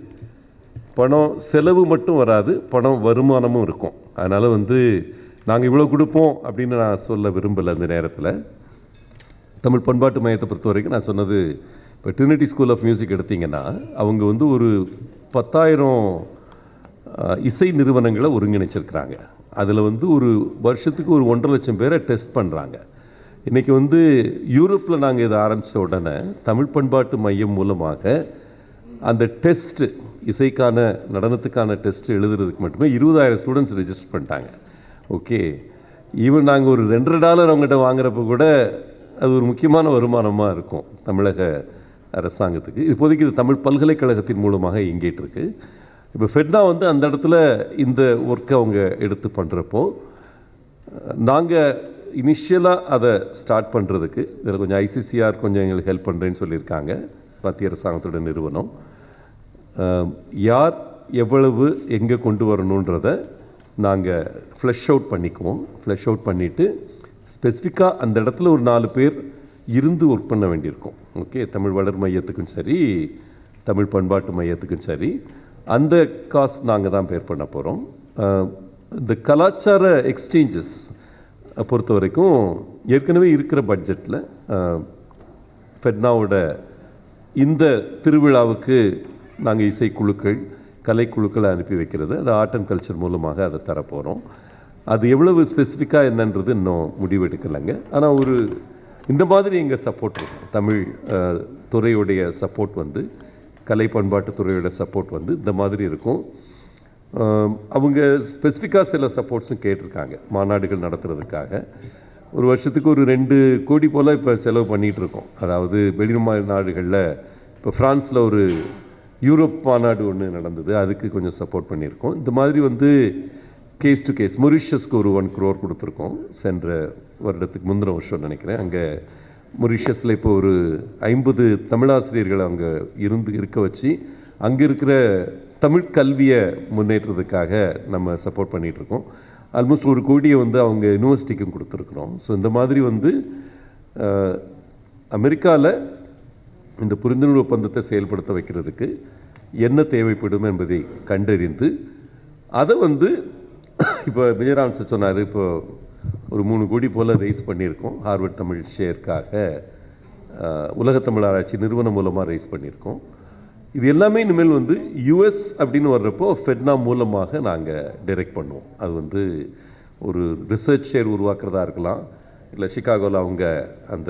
பணம் செலவு மட்டும் வராது பணம் வருமானமும் இருக்கும் அதனால் வந்து நாங்கள் இவ்வளோ கொடுப்போம் அப்படின்னு நான் சொல்ல விரும்பலை அந்த நேரத்தில் தமிழ் பண்பாட்டு மையத்தை பொறுத்த வரைக்கும் நான் சொன்னது இப்போ ட்ரினிட்டி ஸ்கூல் ஆஃப் மியூசிக் எடுத்தீங்கன்னா அவங்க வந்து ஒரு பத்தாயிரம் அஹ், இசை நிறுவனங்களை ஒருங்கிணைச்சிருக்கிறாங்க அதில் வந்து ஒரு வருஷத்துக்கு ஒரு ஒன்றரை லட்சம் பேரை டெஸ்ட் பண்ணுறாங்க இன்றைக்கி வந்து யூரோப்பில் நாங்கள் இதை ஆரம்பித்த உடனே தமிழ் பண்பாட்டு மையம் மூலமாக அந்த டெஸ்ட் இசைக்கான நடனத்துக்கான டெஸ்ட் எழுதுறதுக்கு மட்டுமே இருபதாயிரம் ஸ்டூடெண்ட்ஸ் ரெஜிஸ்டர் பண்ணிட்டாங்க ஓகே ஈவன் நாங்கள் ஒரு ரெண்டரை டாலர் அவங்ககிட்ட வாங்குறப்ப கூட அது ஒரு முக்கியமான வருமானமாக இருக்கும் தமிழக அரசாங்கத்துக்கு இப்போதைக்கு இது தமிழ் பல்கலைக்கழகத்தின் மூலமாக இயங்கிட்டு இருக்கு இப்போ ஃபெட்னா வந்து அந்த இடத்துல இந்த ஒர்க்கை அவங்க எடுத்து பண்ணுறப்போ நாங்கள் இனிஷியலாக அதை ஸ்டார்ட் பண்ணுறதுக்கு இதில் கொஞ்சம் ஐசிசிஆர் கொஞ்சம் எங்களுக்கு ஹெல்ப் பண்ணுறேன்னு சொல்லியிருக்காங்க மத்திய அரசாங்கத்தோட நிறுவனம் அஹ், யார் எவ்வளவு எங்கே கொண்டு வரணுன்றத நாங்கள் ஃப்ளஷ் அவுட் பண்ணிக்குவோம் ஃப்ளஷ் அவுட் பண்ணிவிட்டு ஸ்பெசிஃபிக்காக அந்த இடத்துல ஒரு நாலு பேர் இருந்து ஒர்க் பண்ண வேண்டியிருக்கும் ஓகே தமிழ் வளர் மையத்துக்கும் சரி தமிழ் பண்பாட்டு மையத்துக்கும் சரி அந்த காசு நாங்கள் தான் பேர் பண்ண போகிறோம் இந்த கலாச்சார எக்ஸ்சேஞ்சஸ் பொறுத்த வரைக்கும் ஏற்கனவே இருக்கிற பட்ஜெட்டில் ஃபெட்னாவோட இந்த திருவிழாவுக்கு நாங்கள் இசைக்குழுக்கள் கலைக்குழுக்களை அனுப்பி வைக்கிறது அது ஆர்ட் அண்ட் கல்ச்சர் மூலமாக அதை தரப்போகிறோம் அது எவ்வளவு ஸ்பெசிஃபிக்காக என்னன்றது இன்னும் முடிவெடுக்கலைங்க ஆனால் ஒரு இந்த மாதிரி எங்கள் சப்போர்ட் இருக்கும் தமிழ் அஹ், துறையுடைய சப்போர்ட் வந்து கலை பண்பாட்டு துறையோட சப்போர்ட் வந்து இந்த மாதிரி இருக்கும் ஆம், அவங்க ஸ்பெசிஃபிக்காக சில சப்போர்ட்ஸும் கேட்டிருக்காங்க மாநாடுகள் நடத்துறதுக்காக ஒரு வருஷத்துக்கு ஒரு ரெண்டு கோடி போல் இப்போ செலவு பண்ணிகிட்டு இருக்கோம் அதாவது வெளிநாடு நாடுகளில் இப்போ ஃப்ரான்ஸில் ஒரு யூரோப் மாநாடு ஒன்று நடந்தது அதுக்கு கொஞ்சம் சப்போர்ட் பண்ணியிருக்கோம் இந்த மாதிரி வந்து கேஸ் டு கேஸ் மொரிஷியஸ்க்கு ஒரு ஒன் க்ரோர் கொடுத்துருக்கோம் சென்ற வருடத்துக்கு முந்தின வருஷம் நினைக்கிறேன் அங்கே மொரிஷியஸில் இப்போ ஒரு ஐம்பது தமிழாசிரியர்களை அங்கே இருந்து இருக்க வச்சு அங்கே இருக்கிற தமிழ் கல்வியை முன்னேற்றத்துக்காக நம்ம சப்போர்ட் பண்ணிட்டு இருக்கோம் ஆல்மோஸ்ட் ஒரு கோடியை வந்து அவங்க யூனிவர்சிட்டிக்கும் கொடுத்துருக்குறோம் ஸோ இந்த மாதிரி வந்து அமெரிக்காவில் இந்த புரிந்துணர்வு ஒப்பந்தத்தை செயல்படுத்த வைக்கிறதுக்கு என்ன தேவைப்படும் என்பதை கண்டறிந்து அதை வந்து இப்போ விஜயராம் சார் சொன்னார் இப்போ ஒரு மூணு கோடி போல் ரைஸ் பண்ணியிருக்கோம் ஹார்வர்ட் தமிழ் ஷேருக்காக அஹ், உலக தமிழ் ஆராய்ச்சி நிறுவனம் மூலமாக ரைஸ் பண்ணியிருக்கோம் இது எல்லாமே இனிமேல் வந்து யுஎஸ் அப்படின்னு வர்றப்போ ஃபெட்னா மூலமாக நாங்கள் டைரக்ட் பண்ணுவோம் அது வந்து ஒரு ரிசர்ச் ஷேர் உருவாக்குறதா இருக்கலாம் இல்லை சிகாகோவில் அவங்க அந்த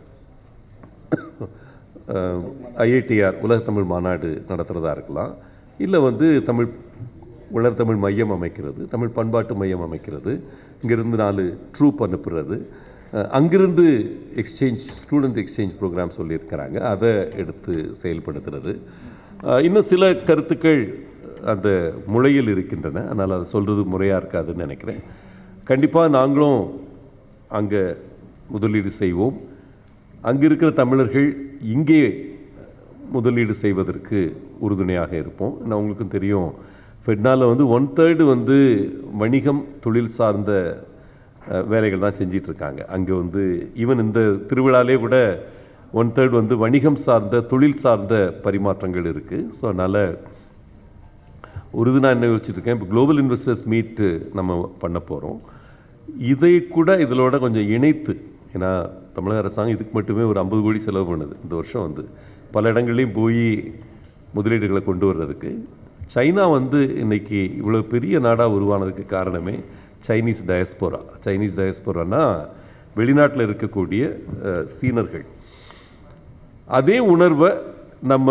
ஐஐடிஆர் உலக தமிழ் மாநாடு நடத்துகிறதா இருக்கலாம் இல்லை வந்து தமிழ் உலர் தமிழ் மையம் அமைக்கிறது தமிழ் பண்பாட்டு மையம் அமைக்கிறது இங்கிருந்து நாலு ட்ரூப் அனுப்புறது அஹ், அங்கிருந்து எக்ஸ்சேஞ்ச் ஸ்டூடெண்ட் எக்ஸ்சேஞ்ச் ப்ரோக்ராம் சொல்லியிருக்கிறாங்க அதை எடுத்து செயல்படுத்துறது அஹ், இன்னும் சில கருத்துக்கள் அந்த முளையில் இருக்கின்றன அதனால் அதை சொல்கிறது முறையாக இருக்காதுன்னு நினைக்கிறேன் கண்டிப்பாக நாங்களும் அங்கே முதலீடு செய்வோம் அங்கே இருக்கிற தமிழர்கள் இங்கே முதலீடு செய்வதற்கு உறுதுணையாக இருப்போம் நான் உங்களுக்கும் தெரியும் ஃபெட்னாவில் வந்து ஒன் தேர்டு வந்து வணிகம் தொழில் சார்ந்த அஹ், வேலைகள் தான் செஞ்சிட்டு இருக்காங்க அங்கே வந்து ஈவன் இந்த திருவிழாலே கூட ஒன் தேர்ட் வந்து வணிகம் சார்ந்த தொழில் சார்ந்த பரிமாற்றங்கள் இருக்குது ஸோ அதனால் ஒரு இது நான் என்ன யோசிச்சுட்டு இருக்கேன் இப்போ குளோபல் இன்வெஸ்டர்ஸ் மீட்டு நம்ம பண்ண போகிறோம் இதை கூட இதோட கொஞ்சம் இணைத்து ஏன்னா தமிழக அரசாங்கம் இதுக்கு மட்டுமே ஒரு ஐம்பது கோடி செலவு பண்ணுது இந்த வருஷம் வந்து பல இடங்கள்லையும் போய் முதலீடுகளை கொண்டு வர்றதுக்கு சைனா வந்து இன்னைக்கு இவ்வளோ பெரிய நாடாக உருவானதுக்கு காரணமே சைனீஸ் டயஸ்போரா சைனீஸ் டயஸ்போரானா வெளிநாட்டில் இருக்கக்கூடிய அஹ், சீனர்கள் அதே உணர்வை நம்ம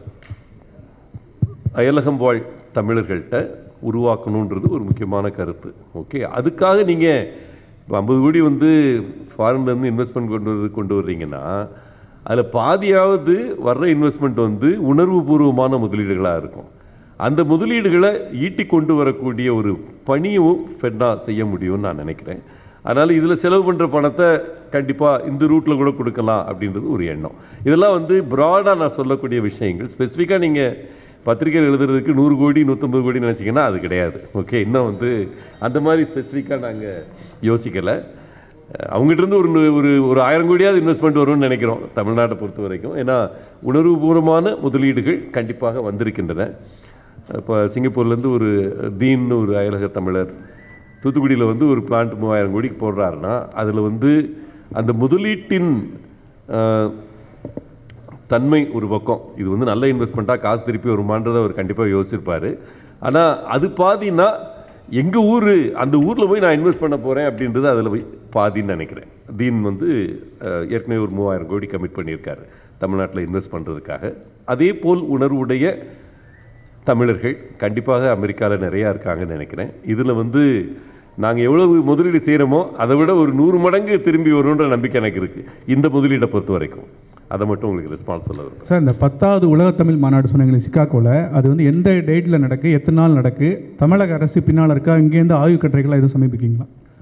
அயலகம் வாழ் தமிழர்கள்ட்ட உருவாக்கணுன்றது ஒரு முக்கியமான கருத்து ஓகே அதுக்காக நீங்கள் இப்போ ஐம்பது கோடி வந்து ஃபாரின்லேருந்து இன்வெஸ்ட்மெண்ட் கொண்டு வந்து கொண்டு வர்றீங்கன்னா அதில் பாதியாவது வர்ற இன்வெஸ்ட்மெண்ட் வந்து உணர்வுபூர்வமான முதலீடுகளாக இருக்கும் அந்த முதலீடுகளை ஈட்டி கொண்டு வரக்கூடிய ஒரு பணியும் ஃபெட்னா செய்ய முடியும்னு நான் நினைக்கிறேன் அதனால் இதில் செலவு பண்ணுற பணத்தை கண்டிப்பாக இந்த ரூட்டில் கூட கொடுக்கலாம் அப்படின்றது ஒரு எண்ணம் இதெல்லாம் வந்து ப்ராடாக நான் சொல்லக்கூடிய விஷயங்கள் ஸ்பெசிஃபிக்காக நீங்கள் பத்திரிக்கை எழுதுறதுக்கு நூறு கோடி நூற்றம்பது கோடி நினச்சிங்கன்னா அது கிடையாது ஓகே இன்னும் வந்து அந்த மாதிரி ஸ்பெசிஃபிக்காக நாங்கள் யோசிக்கலை அவங்ககிட்ட இருந்து ஒரு நூ- ஒரு ஒரு ஆயிரம் கோடியாவது இன்வெஸ்ட்மெண்ட் வரும்னு நினைக்கிறோம் தமிழ்நாட்டை பொறுத்த வரைக்கும் ஏன்னா உணர்வுபூர்வமான முதலீடுகள் கண்டிப்பாக வந்திருக்கின்றன இப்போ சிங்கப்பூர்லேருந்து ஒரு தீன்னு ஒரு அயலக தமிழர் தூத்துக்குடியில் வந்து ஒரு பிளான்ட் மூவாயிரம் கோடிக்கு போடுறாருன்னா அதில் வந்து அந்த முதலீட்டின் அஹ், தன்மை ஒரு பக்கம் இது வந்து நல்ல இன்வெஸ்ட்மெண்ட்டாக காசு திருப்பி வருமான்றதை அவர் கண்டிப்பாக யோசிச்சிருப்பாரு ஆனால் அது பாதின்னா எங்கள் ஊர் அந்த ஊரில் போய் நான் இன்வெஸ்ட் பண்ண போகிறேன் அப்படின்றது அதில் போய் பாதின்னு நினைக்கிறேன் தீன் வந்து அஹ், ஏற்கனவே ஒரு மூவாயிரம் கோடி கமிட் பண்ணியிருக்காரு தமிழ்நாட்டில் இன்வெஸ்ட் பண்ணுறதுக்காக அதே போல் உணர்வுடைய தமிழர்கள் கண்டிப்பாக அமெரிக்காவில் நிறையா இருக்காங்கன்னு நினைக்கிறேன் இதில் வந்து நாங்கள் எவ்வளவு முதலீடு செய்கிறோமோ அதை விட ஒரு நூறு மடங்கு திரும்பி வரும்ன்ற நம்பிக்கை எனக்கு இருக்குது இந்த முதலீடை பொறுத்த வரைக்கும் அதை மட்டும் உங்களுக்கு ரெஸ்பான்ஸ் சொல்ல விரும்புகிறேன் சார் இந்த பத்தாவது உலக தமிழ் மாநாடு சொன்னீங்களே சிக்காகோவில் அது வந்து எந்த டேட்டில் நடக்கு எத்தனை நாள் நடக்கு தமிழக அரசு பின்னால் இருக்கா இங்கேருந்து ஆய்வு கட்டுரைகளாக எதுவும் சமர்ப்பிக்கீங்களா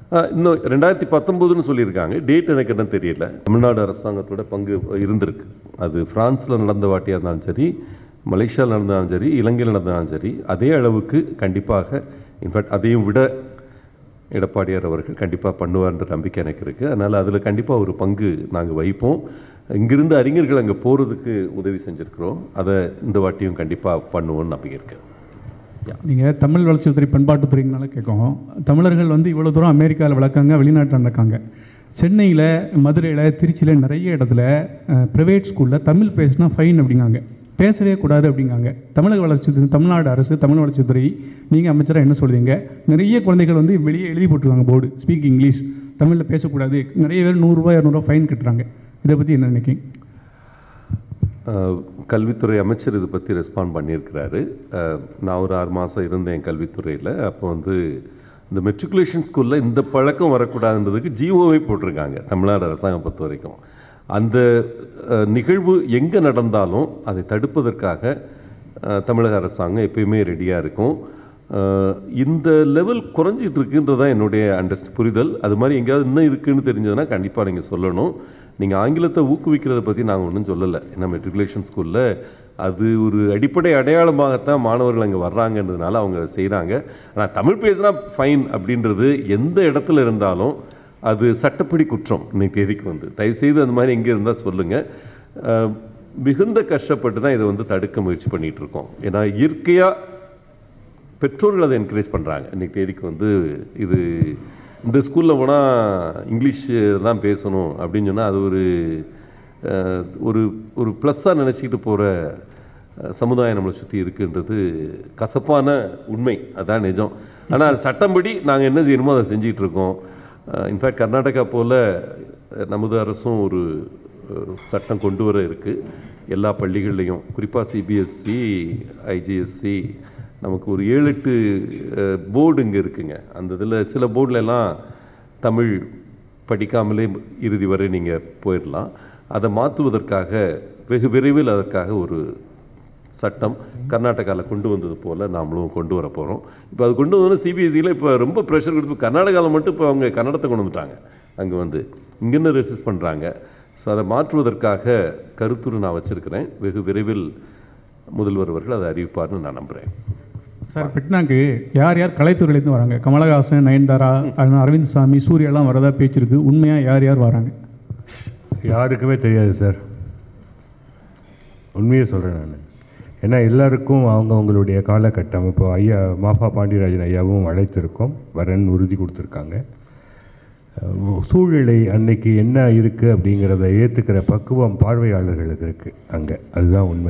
ஆஹ் இன்னும் ரெண்டாயிரத்தி பத்தொம்போதுன்னு சொல்லியிருக்காங்க டேட் எனக்கு என்ன தெரியல தமிழ்நாடு அரசாங்கத்தோட பங்கு இருந்திருக்கு அது பிரான்ஸில் நடந்த வாட்டியாக இருந்தாலும் சரி மலேசியாவில் நடந்தாலும் சரி இலங்கையில் நடந்தாலும் சரி அதே அளவுக்கு கண்டிப்பாக இன்ஃபேக்ட் அதையும் விட எடப்பாடியார் அவர்கள் கண்டிப்பாக பண்ணுவார்ன்ற நம்பிக்கை எனக்கு இருக்குது அதனால் அதில் கண்டிப்பாக ஒரு பங்கு நாங்கள் வைப்போம் இங்கிருந்து அறிஞர்கள் அங்கே போகிறதுக்கு உதவி செஞ்சுருக்கிறோம் அதை இந்த வாட்டியும் கண்டிப்பாக பண்ணுவோம்னு நம்பிக்கை இருக்குது நீங்கள் தமிழ் வளர்ச்சித்துறை பண்பாட்டுத்துறையினால கேட்கும் தமிழர்கள் வந்து இவ்வளோ தூரம் அமெரிக்காவில் வளர்க்காங்க வெளிநாட்டில் நடக்காங்க சென்னையில் மதுரையில் திருச்சியில் நிறைய இடத்துல ப்ரைவேட் ஸ்கூலில் தமிழ் பேசினா ஃபைன் அப்படிங்காங்க பேசவே கூடாது அப்படிங்காங்க தமிழக வளர்ச்சி தமிழ்நாடு அரசு தமிழ் வளர்ச்சித்துறை நீங்கள் அமைச்சராக என்ன சொல்றீங்க நிறைய குழந்தைகள் வந்து வெளியே எழுதி போட்டிருக்காங்க போர்டு ஸ்பீக் இங்கிலீஷ் தமிழில் பேசக்கூடாது நிறைய பேர் நூறுரூவா இரநூறுவா ஃபைன் கட்டுறாங்க இதை பற்றி என்ன நினைக்கிங்க அஹ், கல்வித்துறை அமைச்சர் இதை பற்றி ரெஸ்பாண்ட் பண்ணியிருக்கிறாரு அஹ், நான் ஒரு ஆறு மாதம் இருந்தேன் கல்வித்துறையில் அப்போ வந்து இந்த மெட்ரிகுலேஷன் ஸ்கூலில் இந்த பழக்கம் வரக்கூடாதுன்றதுக்கு ஜிஓவை போட்டிருக்காங்க தமிழ்நாடு அரசாங்கம் பொறுத்த வரைக்கும் அந்த அஹ், நிகழ்வு எங்கே நடந்தாலும் அதை தடுப்பதற்காக அஹ், தமிழக அரசாங்கம் எப்பயுமே ரெடியாக இருக்கும் அஹ், இந்த லெவல் குறைஞ்சிட்டு இருக்குன்றது தான் என்னுடைய அண்டர்ஸ்ட் புரிதல் அது மாதிரி எங்கேயாவது இன்னும் இருக்குன்னு தெரிஞ்சதுன்னா கண்டிப்பாக நீங்கள் சொல்லணும் நீங்கள் ஆங்கிலத்தை ஊக்குவிக்கிறத பற்றி நாங்கள் ஒன்றும் சொல்லலை ஏன்னா மெட்ரிகுலேஷன் ஸ்கூலில் அது ஒரு அடிப்படை அடையாளமாகத்தான் மாணவர்கள் அங்கே வர்றாங்கன்றதுனால அவங்க செய்கிறாங்க ஆனால் தமிழ் பேசினா ஃபைன் அப்படின்றது எந்த இடத்துல இருந்தாலும் அது சட்டப்படி குற்றம் இன்னைக்கு தேதிக்கு வந்து தயவுசெய்து அந்த மாதிரி எங்கே இருந்தால் சொல்லுங்கள் மிகுந்த கஷ்டப்பட்டு தான் இதை வந்து தடுக்க முயற்சி பண்ணிகிட்டு இருக்கோம் ஏன்னா இயற்கையாக பெற்றோர்கள் அதை என்கரேஜ் பண்ணுறாங்க இன்றைக்கி தேதிக்கு வந்து இது இந்த ஸ்கூலில் போனால் இங்கிலீஷ் தான் பேசணும் அப்படின்னு சொன்னால் அது ஒரு அஹ், ஒரு ஒரு ப்ளஸ்ஸாக நினச்சிக்கிட்டு போகிற சமுதாயம் நம்மளை சுற்றி இருக்குன்றது கசப்பான உண்மை அதான் நிஜம் ஆனால் சட்டம்படி நாங்கள் என்ன செய்யணுமோ அதை செஞ்சிகிட்டு இருக்கோம் இன்ஃபேக்ட் கர்நாடகா போல் நமது அரசும் ஒரு அஹ், சட்டம் கொண்டு வர இருக்குது எல்லா பள்ளிகள்லையும் குறிப்பாக சிபிஎஸ்சி ஐஜிஎஸ்சி நமக்கு ஒரு ஏழு எட்டு போர்டு இங்கே இருக்குங்க அந்த இதில் சில போர்டுல எல்லாம் தமிழ் படிக்காமலே இறுதி வரை நீங்கள் போயிடலாம் அதை மாற்றுவதற்காக வெகு விரைவில் அதற்காக ஒரு சட்டம் கர்நாடகாவில் கொண்டு வந்தது போல் நாமளும் கொண்டு வர போகிறோம் இப்போ அது கொண்டு வந்து சிபிஎஸ்சியில் இப்போ ரொம்ப ப்ரெஷர் கொடுத்து கர்நாடகாவில் மட்டும் இப்போ அவங்க கன்னடத்தை கொண்டு வந்துட்டாங்க அங்கே வந்து இங்கேருந்து ரெசிஸ்ட் பண்ணுறாங்க ஸோ அதை மாற்றுவதற்காக கருத்துரு நான் வச்சுருக்கிறேன் வெகு விரைவில் முதல்வர் அவர்கள் அதை அறிவிப்பார்னு நான் நம்புகிறேன் சார் பெட்னாக்கு யார் யார் கலைத்துறையிலேருந்து வராங்க கமலஹாசன் நயன்தாரா அருண் அரவிந்த் சாமி சூர்யாலாம் வரதா பேச்சு இருக்கு உண்மையாக யார் யார் வராங்க யாருக்குமே தெரியாது சார் உண்மையை சொல்கிறேன் நான் ஏன்னா எல்லாருக்கும் அவங்கவங்களுடைய காலகட்டம் இப்போ ஐயா மாஃபா பாண்டியராஜன் ஐயாவும் அழைத்திருக்கோம் வரேன்னு உறுதி கொடுத்துருக்காங்க அஹ் சூழ்நிலை அன்னைக்கு என்ன இருக்குது அப்படிங்கிறத ஏற்றுக்கிற பக்குவம் பார்வையாளர்களுக்கு இருக்குது அங்கே அதுதான் உண்மை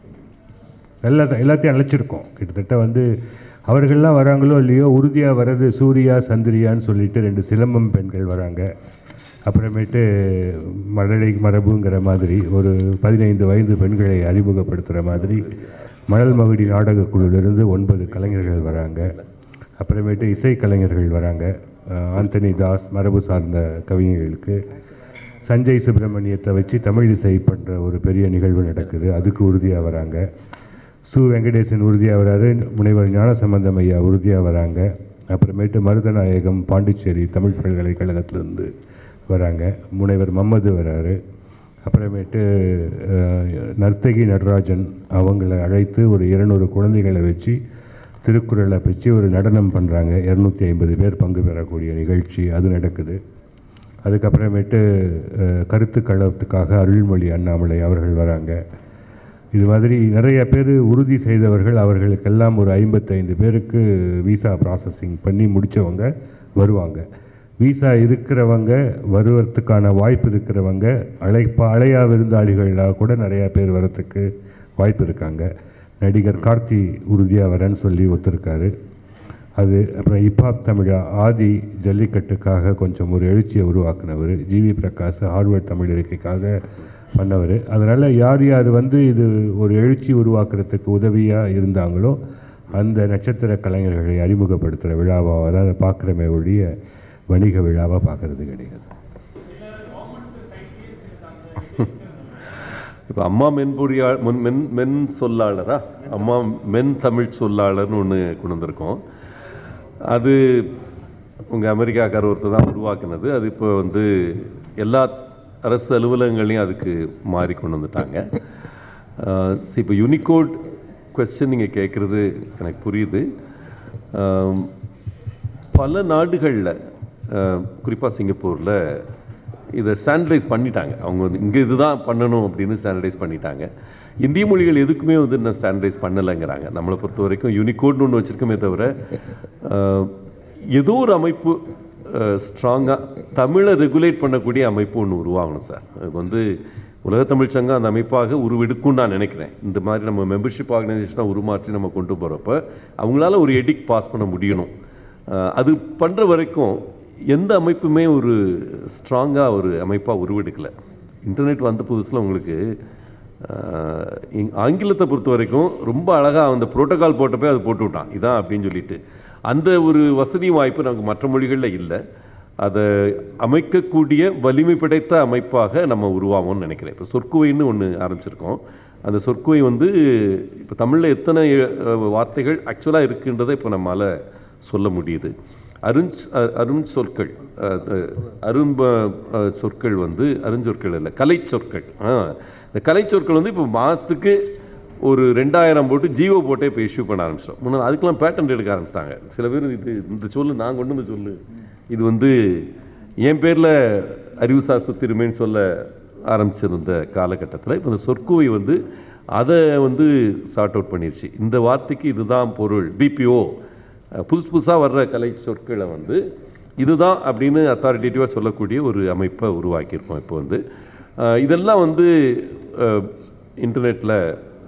எல்லா எல்லாத்தையும் அழைச்சிருக்கோம் கிட்டத்தட்ட வந்து அவர்கள்லாம் வராங்களோ இல்லையோ உறுதியாக வர்றது சூர்யா சந்திரியான்னு சொல்லிட்டு ரெண்டு சிலம்பம் பெண்கள் வராங்க அப்புறமேட்டு மழலை மரபுங்கிற மாதிரி ஒரு பதினைந்து வயது பெண்களை அறிமுகப்படுத்துகிற மாதிரி மணல் மகுடி நாடகக் குழுவிலிருந்து ஒன்பது கலைஞர்கள் வராங்க அப்புறமேட்டு இசை கலைஞர்கள் வராங்க அஹ் ஆந்தனி தாஸ் மரபு சார்ந்த கவிஞர்களுக்கு சஞ்சய் சுப்பிரமணியத்தை வச்சு தமிழ் இசை பண்ணுற ஒரு பெரிய நிகழ்வு நடக்குது அதுக்கு உறுதியாக வராங்க சு வெங்கடேசன் உறுதியாக வராரு முனைவர் ஞானசம்பந்தம் ஐயா உறுதியாக வராங்க அப்புறமேட்டு மருதநாயகம் பாண்டிச்சேரி தமிழ் பல்கலைக்கழகத்திலேருந்து வராங்க முனைவர் மம்மது வராரு அப்புறமேட்டு அஹ், நர்த்தகி நடராஜன் அவங்கள அழைத்து ஒரு இருநூறு குழந்தைகளை வச்சு திருக்குறளை வச்சு ஒரு நடனம் பண்ணுறாங்க இரநூத்தி ஐம்பது பேர் பங்கு பெறக்கூடிய நிகழ்ச்சி அது நடக்குது அதுக்கப்புறமேட்டு அஹ், கருத்து களத்துக்காக அருள்மொழி அண்ணாமலை அவர்கள் வராங்க இது மாதிரி நிறைய பேர் உறுதி செய்தவர்கள் அவர்களுக்கெல்லாம் ஒரு ஐம்பத்தைந்து பேருக்கு விசா ப்ராசஸிங் பண்ணி முடித்தவங்க வருவாங்க விசா இருக்கிறவங்க வருவதற்கான வாய்ப்பு இருக்கிறவங்க அழைப்பா அழையா விருந்தாளிகளாக கூட நிறையா பேர் வரத்துக்கு வாய்ப்பு இருக்காங்க நடிகர் கார்த்தி உறுதியாக வரேன்னு சொல்லி ஒத்துருக்காரு அது அப்புறம் இப்பாப் தமிழா ஆதி ஜல்லிக்கட்டுக்காக கொஞ்சம் ஒரு எழுச்சியை உருவாக்குனவர் ஜிவி பிரகாஷ் ஹார்வர்ட் தமிழ் இருக்கைக்காக பண்ணவர் அதனால் யார் யார் வந்து இது ஒரு எழுச்சி உருவாக்குறதுக்கு உதவியாக இருந்தாங்களோ அந்த நட்சத்திர கலைஞர்களை அறிமுகப்படுத்துகிற விழாவாக தான் பார்க்குறமே ஒழிய வணிக விழாவாக பார்க்கறது கிடையாது இப்போ அம்மா மென்பொறியா மென் மென் மென் சொல்லாளரா அம்மா மென் தமிழ் சொல்லாளர்னு ஒன்று கொண்டு வந்திருக்கோம் அது உங்கள் அமெரிக்காக்கார ஒருத்தர் தான் உருவாக்குனது அது இப்போ வந்து எல்லா அரசு அலுவலகங்களையும் அதுக்கு மாறி கொண்டு வந்துட்டாங்க சரி இப்போ யூனிகோட் கொஸ்டின் நீங்கள் கேட்குறது எனக்கு புரியுது ஆம், பல நாடுகளில் குறிப்பாக சிங்கப்பூரில் இதை ஸ்டாண்டர்டைஸ் பண்ணிட்டாங்க அவங்க வந்து இங்கே இதுதான் பண்ணணும் அப்படின்னு ஸ்டாண்டர்டைஸ் பண்ணிட்டாங்க இந்திய மொழிகள் எதுக்குமே வந்து இன்னும் ஸ்டாண்டர்டைஸ் பண்ணலைங்கிறாங்க நம்மளை பொறுத்த வரைக்கும் யூனிகோட்னு ஒன்று வச்சுருக்கோமே தவிர ஆஹ், ஏதோ ஒரு அமைப்பு ஸ்ட்ராங்காக தமிழை ரெகுலேட் பண்ணக்கூடிய அமைப்பு ஒன்று உருவாகணும் சார் அது வந்து உலக தமிழ்ச் சங்கம் அந்த அமைப்பாக உருவெடுக்கும்னு நான் நினைக்கிறேன் இந்த மாதிரி நம்ம மெம்பர்ஷிப் ஆர்கனைசேஷனாக உருமாற்றி நம்ம கொண்டு போகிறப்ப அவங்களால ஒரு எடிக் பாஸ் பண்ண முடியணும் ஆஹ், அது பண்ணுற வரைக்கும் எந்த அமைப்புமே ஒரு ஸ்ட்ராங்காக ஒரு அமைப்பாக உருவெடுக்கலை இன்டர்நெட் வந்த புதுசில் உங்களுக்கு ஆஹ், இங்- ஆங்கிலத்தை பொறுத்த வரைக்கும் ரொம்ப அழகாக அந்த புரோட்டோகால் போட்டப்பே அது போட்டு விட்டான் இதான் அப்படின்னு சொல்லிட்டு அந்த ஒரு வசதி வாய்ப்பு நமக்கு மற்ற மொழிகளில் இல்லை அதை அமைக்கக்கூடிய வலிமை படைத்த அமைப்பாக நம்ம உருவாகும்னு நினைக்கிறேன் இப்போ சொற்குவைன்னு ஒன்று ஆரம்பிச்சிருக்கோம் அந்த சொற்குவை வந்து இப்போ தமிழில் எத்தனை அஹ், வார்த்தைகள் ஆக்சுவலாக இருக்குன்றதை இப்போ நம்மால் சொல்ல முடியுது அருஞ் அ- அருண் சொற்கள் அஹ், அஹ், அரும்ப அஹ், சொற்கள் வந்து அருஞ்சொற்கள் இல்லை கலை சொற்கள் ஆ இந்த கலை சொற்கள் வந்து இப்போ மாதத்துக்கு ஒரு ரெண்டாயிரம் போட்டு ஜீவோ போட்டே இப்போ இஷ்யூ பண்ண ஆரம்பிச்சிட்டோம் முன்னாடி அதுக்கெல்லாம் பேட்டன் எடுக்க ஆரம்பிச்சிட்டாங்க சில பேர் இது இந்த சொல்லு நான் கொண்டு வந்து சொல்லு இது வந்து என் பேரில் அறிவுசார் சொத்துரிமைன்னு சொல்ல ஆரம்பிச்சிருந்த காலகட்டத்தில் இப்போ இந்த சொற்குவை வந்து அதை வந்து சார்ட் அவுட் பண்ணிருச்சு இந்த வார்த்தைக்கு இதுதான் பொருள் பிபிஓ புதுசு புதுசாக வர்ற கலை சொற்களை வந்து இதுதான் அப்படின்னு அத்தாரிட்டேட்டிவாக சொல்லக்கூடிய ஒரு அமைப்பை உருவாக்கியிருக்கோம் இப்போ வந்து அஹ், இதெல்லாம் வந்து இன்டர்நெட்டில்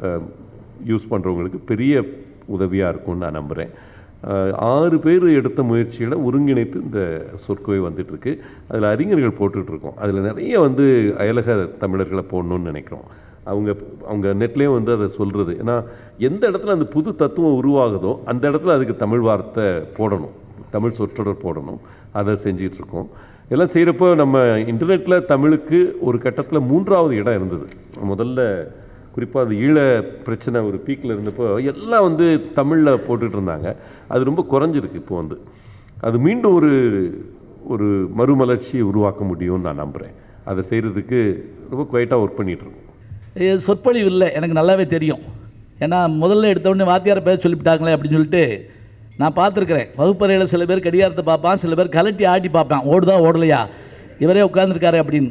யூஸ் பண்ணுறவங்களுக்கு பெரிய உதவியாக இருக்கும்னு நான் நம்புகிறேன் அஹ், ஆறு பேர் எடுத்த முயற்சிகளை ஒருங்கிணைத்து இந்த சொற்குவை வந்துட்டுருக்கு அதில் அறிஞர்கள் போட்டுட்ருக்கோம் அதில் நிறைய வந்து அயலக தமிழர்களை போடணும்னு நினைக்கிறோம் அவங்க அவங்க நெட்லேயும் வந்து அதை சொல்கிறது ஏன்னா எந்த இடத்துல அந்த புது தத்துவம் உருவாகுதோ அந்த இடத்துல அதுக்கு தமிழ் வார்த்தை போடணும் தமிழ் சொற்றொடர் போடணும் அதை செஞ்சிட்டு இருக்கோம் எல்லாம் செய்கிறப்போ நம்ம இன்டர்நெட்டில் தமிழுக்கு ஒரு கட்டத்தில் மூன்றாவது இடம் இருந்தது முதல்ல குறிப்பாக அது ஈழ பிரச்சனை ஒரு பீக்கில் இருந்தப்போ எல்லாம் வந்து தமிழில் போட்டுட்டு இருந்தாங்க அது ரொம்ப குறைஞ்சிருக்கு இப்போ வந்து அது மீண்டும் ஒரு ஒரு மறுமலர்ச்சியை உருவாக்க முடியும்னு நான் நம்புகிறேன் அதை செய்கிறதுக்கு ரொம்ப குவைட்டாக ஒர்க் பண்ணிட்டு இருக்கோம் இது சொற்பொழிவு இல்லை எனக்கு நல்லாவே தெரியும் ஏன்னா முதல்ல எடுத்த உடனே வாத்தியார் பேர் சொல்லிவிட்டாங்களே அப்படின்னு சொல்லிட்டு நான் பார்த்துருக்குறேன் வகுப்பறையில் சில பேர் கடிகாரத்தை பார்ப்பான் சில பேர் கலட்டி ஆட்டி பார்ப்பான் ஓடுதா ஓடலையா இவரே உட்காந்துருக்காரு அப்படின்னு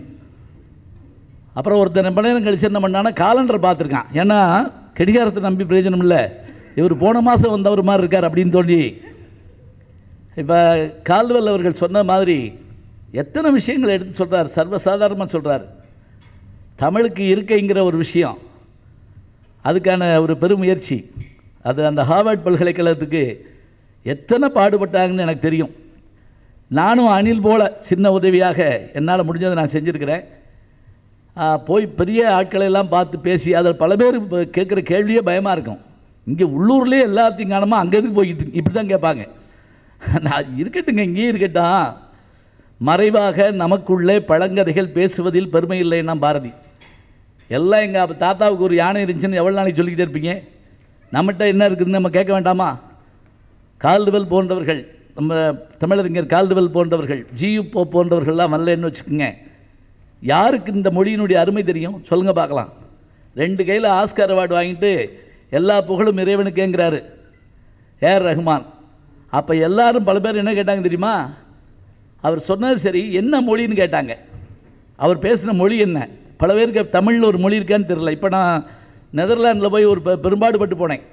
அப்புறம் ஒருத்தர் ரொம்ப நேரம் கழிச்சு என்ன பண்ணான்னா காலண்டரை பார்த்துருக்கான் ஏன்னா கடிகாரத்தை நம்பி பிரயோஜனம் இல்லை இவர் போன மாதம் வந்தவர் மாதிரி இருக்கார் அப்படின்னு தோண்டி இப்போ கால்வெல் அவர்கள் சொன்ன மாதிரி எத்தனை விஷயங்களை எடுத்து சொல்கிறார் சர்வசாதாரணமாக சொல்கிறார் தமிழுக்கு இருக்கைங்கிற ஒரு விஷயம் அதுக்கான ஒரு பெருமுயற்சி அது அந்த ஹார்வர்ட் பல்கலைக்கழகத்துக்கு எத்தனை பாடுபட்டாங்கன்னு எனக்கு தெரியும் நானும் அணில் போல சின்ன உதவியாக என்னால் முடிஞ்சதை நான் செஞ்சுருக்கிறேன் ஆ, போய் பெரிய ஆட்களை எல்லாம் பார்த்து பேசி அதில் பல பேர் இப்போ கேட்குற கேள்வியே பயமாக இருக்கும் இங்கே உள்ளூர்லேயே எல்லாத்தையும் காணாமல் அங்கே எதுக்கு போய்கிட்டு இப்படி தான் கேட்பாங்க நான் இருக்கட்டுங்க இங்கேயே இருக்கட்டும் மறைவாக நமக்குள்ளே பழங்கதைகள் பேசுவதில் பெருமை இல்லைன்னா பாரதி எல்லாம் எங்கள் தாத்தாவுக்கு ஒரு யானை இருந்துச்சுன்னு எவ்வளோ நாளைக்கு சொல்லிக்கிட்டே இருப்பீங்க நம்மகிட்ட என்ன இருக்குதுன்னு நம்ம கேட்க வேண்டாமா கால்டுவெல் போன்றவர்கள் நம்ம தமிழறிஞர் கால்டுவெல் போன்றவர்கள் ஜியு போ போன்றவர்கள்லாம் வரலன்னு வச்சுக்கோங்க யாருக்கு இந்த மொழியினுடைய அருமை தெரியும் சொல்லுங்க பார்க்கலாம் ரெண்டு கையில் ஆஸ்கார் அவார்டு வாங்கிட்டு எல்லா புகழும் இறைவனுக்கேங்கிறாரு ஏஆர் ரஹ்மான் அப்போ எல்லாரும் பல பேர் என்ன கேட்டாங்க தெரியுமா அவர் சொன்னது சரி என்ன மொழின்னு கேட்டாங்க அவர் பேசின மொழி என்ன பல பேருக்கு தமிழில் ஒரு மொழி இருக்கான்னு தெரியல இப்போ நான் நெதர்லாண்டில் போய் ஒரு பெ- பெரும்பாடுபட்டு போனேன்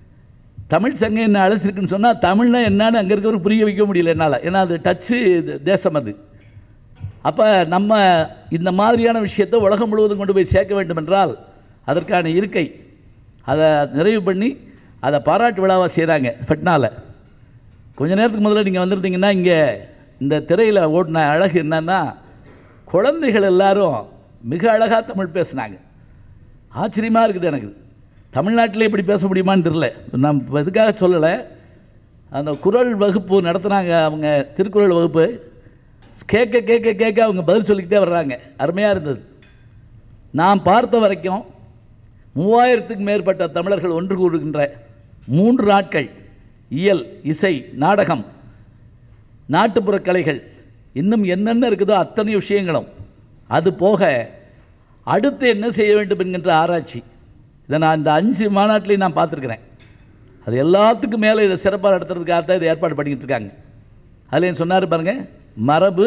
தமிழ் சங்கம் என்ன அழைச்சிருக்குன்னு சொன்னால் தமிழ்னா என்னன்னு அங்கே இருக்கிறவருக்கு புரிய வைக்க முடியல என்னால் ஏன்னா அது டச்சு தேசம் அது அப்போ நம்ம இந்த மாதிரியான விஷயத்தை உலகம் முழுவதும் கொண்டு போய் சேர்க்க வேண்டும் என்றால் அதற்கான இருக்கை அதை நிறைவு பண்ணி அதை பாராட்டு விழாவாக செய்கிறாங்க ஃபெட்னால கொஞ்ச நேரத்துக்கு முதல்ல நீங்கள் வந்திருந்தீங்கன்னா இங்கே இந்த திரையில் ஓடின அழகு என்னன்னா குழந்தைகள் எல்லாரும் மிக அழகாக தமிழ் பேசுனாங்க ஆச்சரியமாக இருக்குது எனக்கு தமிழ்நாட்டிலே இப்படி பேச முடியுமான்னு தெரில நான் இப்ப எதுக்காக சொல்லலை அந்த குரல் வகுப்பு நடத்துனாங்க அவங்க திருக்குறள் வகுப்பு கேட்க கேட்க கேட்க அவங்க பதில் சொல்லிக்கிட்டே வர்றாங்க அருமையாக இருந்தது நான் பார்த்த வரைக்கும் மூவாயிரத்துக்கு மேற்பட்ட தமிழர்கள் ஒன்று கூடுகின்ற மூன்று நாட்கள் இயல் இசை நாடகம் நாட்டுப்புற கலைகள் இன்னும் என்னென்ன இருக்குதோ அத்தனை விஷயங்களும் அது போக அடுத்து என்ன செய்ய வேண்டும் என்கின்ற ஆராய்ச்சி இதை நான் இந்த அஞ்சு மாநாட்டிலையும் நான் பார்த்துருக்குறேன் அது எல்லாத்துக்கும் மேலே இதை சிறப்பாக நடத்துறதுக்காக தான் இதை ஏற்பாடு பண்ணிக்கிட்டு இருக்காங்க அதில் சொன்னார் பாருங்க மரபு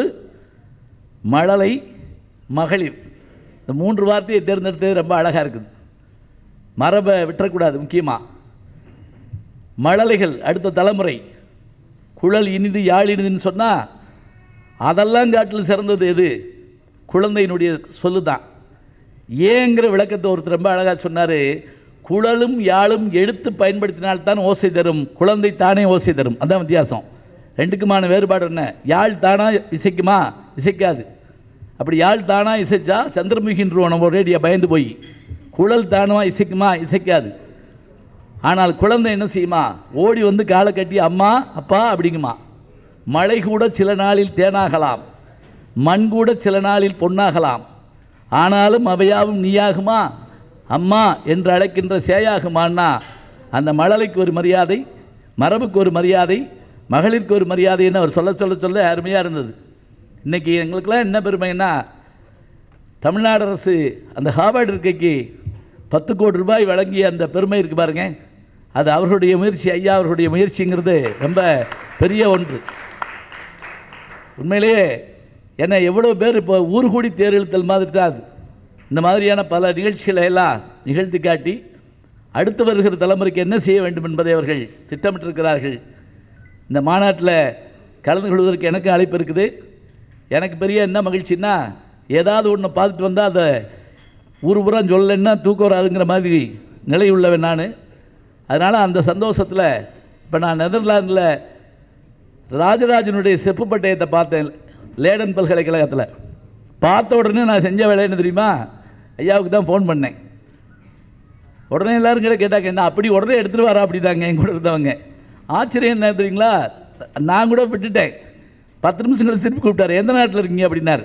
மழலை மகளிர் இந்த மூன்று வார்த்தையை தேர்ந்தெடுத்தது ரொம்ப அழகாக இருக்குது மரபை விட்டுறக்கூடாது முக்கியமாக மழலைகள் அடுத்த தலைமுறை குழல் இனிது யாழ் இனிதுன்னு சொன்னால் அதெல்லாம் காட்டில் சிறந்தது எது குழந்தையினுடைய சொல்லு தான் ஏங்கிற விளக்கத்தை ஒருத்தர் ரொம்ப அழகாக சொன்னார் குழலும் யாழும் எடுத்து பயன்படுத்தினால்தான் ஓசை தரும் குழந்தை தானே ஓசை தரும் அதான் வித்தியாசம் ரெண்டுக்குமான வேறுபாடு என்ன யாழ் தானா இசைக்குமா இசைக்காது அப்படி யாழ் தானா இசைச்சா சந்திரமுகின்றோம் நம்ம ரேடியா பயந்து போய் குழல் தானா இசைக்குமா இசைக்காது ஆனால் குழந்தை என்ன செய்யுமா ஓடி வந்து காலை கட்டி அம்மா அப்பா அப்படிங்குமா மழை கூட சில நாளில் தேனாகலாம் மண் கூட சில நாளில் பொன்னாகலாம் ஆனாலும் அவையாவும் நீயாகுமா அம்மா என்று அழைக்கின்ற சேயாகுமான்னா அந்த மழலைக்கு ஒரு மரியாதை மரபுக்கு ஒரு மரியாதை மகளிருக்கு ஒரு மரியாதைன்னு அவர் சொல்ல சொல்ல சொல்ல அருமையாக இருந்தது இன்றைக்கி எங்களுக்கெல்லாம் என்ன பெருமைன்னா தமிழ்நாடு அரசு அந்த ஹார்வர்டு இருக்கைக்கு பத்து கோடி ரூபாய் வழங்கிய அந்த பெருமை இருக்கு பாருங்க அது அவர்களுடைய முயற்சி ஐயா அவர்களுடைய முயற்சிங்கிறது ரொம்ப பெரிய ஒன்று உண்மையிலேயே என்ன எவ்வளோ பேர் இப்போ ஊர் கூடி தேர் இழுத்தல் மாதிரி தான் அது இந்த மாதிரியான பல நிகழ்ச்சிகளை எல்லாம் நிகழ்த்தி காட்டி அடுத்து வருகிற தலைமுறைக்கு என்ன செய்ய வேண்டும் என்பதை அவர்கள் திட்டமிட்டிருக்கிறார்கள் இந்த மாநாட்டில் கலந்து கொள்வதற்கு எனக்கு அழைப்பு இருக்குது எனக்கு பெரிய என்ன மகிழ்ச்சின்னா ஏதாவது ஒன்று பார்த்துட்டு வந்தால் அதை ஊர் பூரா சொல்லலைன்னா தூக்கம் வராதுங்கிற மாதிரி நிலை உள்ளவன் நான் அதனால் அந்த சந்தோஷத்தில் இப்போ நான் நெதர்லாந்தில் ராஜராஜனுடைய செப்பு பட்டயத்தை பார்த்தேன் லேடன் பல்கலைக்கழகத்தில் பார்த்த உடனே நான் செஞ்ச வேலை என்ன தெரியுமா ஐயாவுக்கு தான் ஃபோன் பண்ணேன் உடனே எல்லாரும் கிட்ட கேட்டாங்க என்ன அப்படி உடனே எடுத்துகிட்டு வரா அப்படிதாங்க என் கூட இருந்தவங்க ஆச்சரியம் என்ன தெரியுங்களா நான் கூட விட்டுட்டேன் பத்து நிமிஷம் கழிச்சு திருப்பி கூப்பிட்டாரு எந்த நாட்டில் இருக்கீங்க அப்படின்னாரு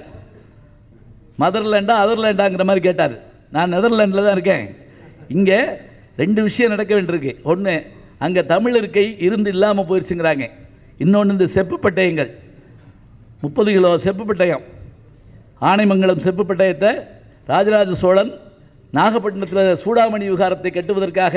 மதர்லேண்டா அதர்லேண்டாங்கிற மாதிரி கேட்டார் நான் நெதர்லாண்டில் தான் இருக்கேன் இங்கே ரெண்டு விஷயம் நடக்க வேண்டியிருக்கு ஒன்று அங்கே தமிழ் இருக்கை இருந்து இல்லாமல் போயிடுச்சுங்கிறாங்க இன்னொன்று இந்த செப்பு பட்டயங்கள் முப்பது கிலோ செப்பு பட்டயம் ஆனைமங்கலம் செப்பு பட்டயத்தை ராஜராஜ சோழன் நாகப்பட்டினத்தில் சூடாமணி விகாரத்தை கட்டுவதற்காக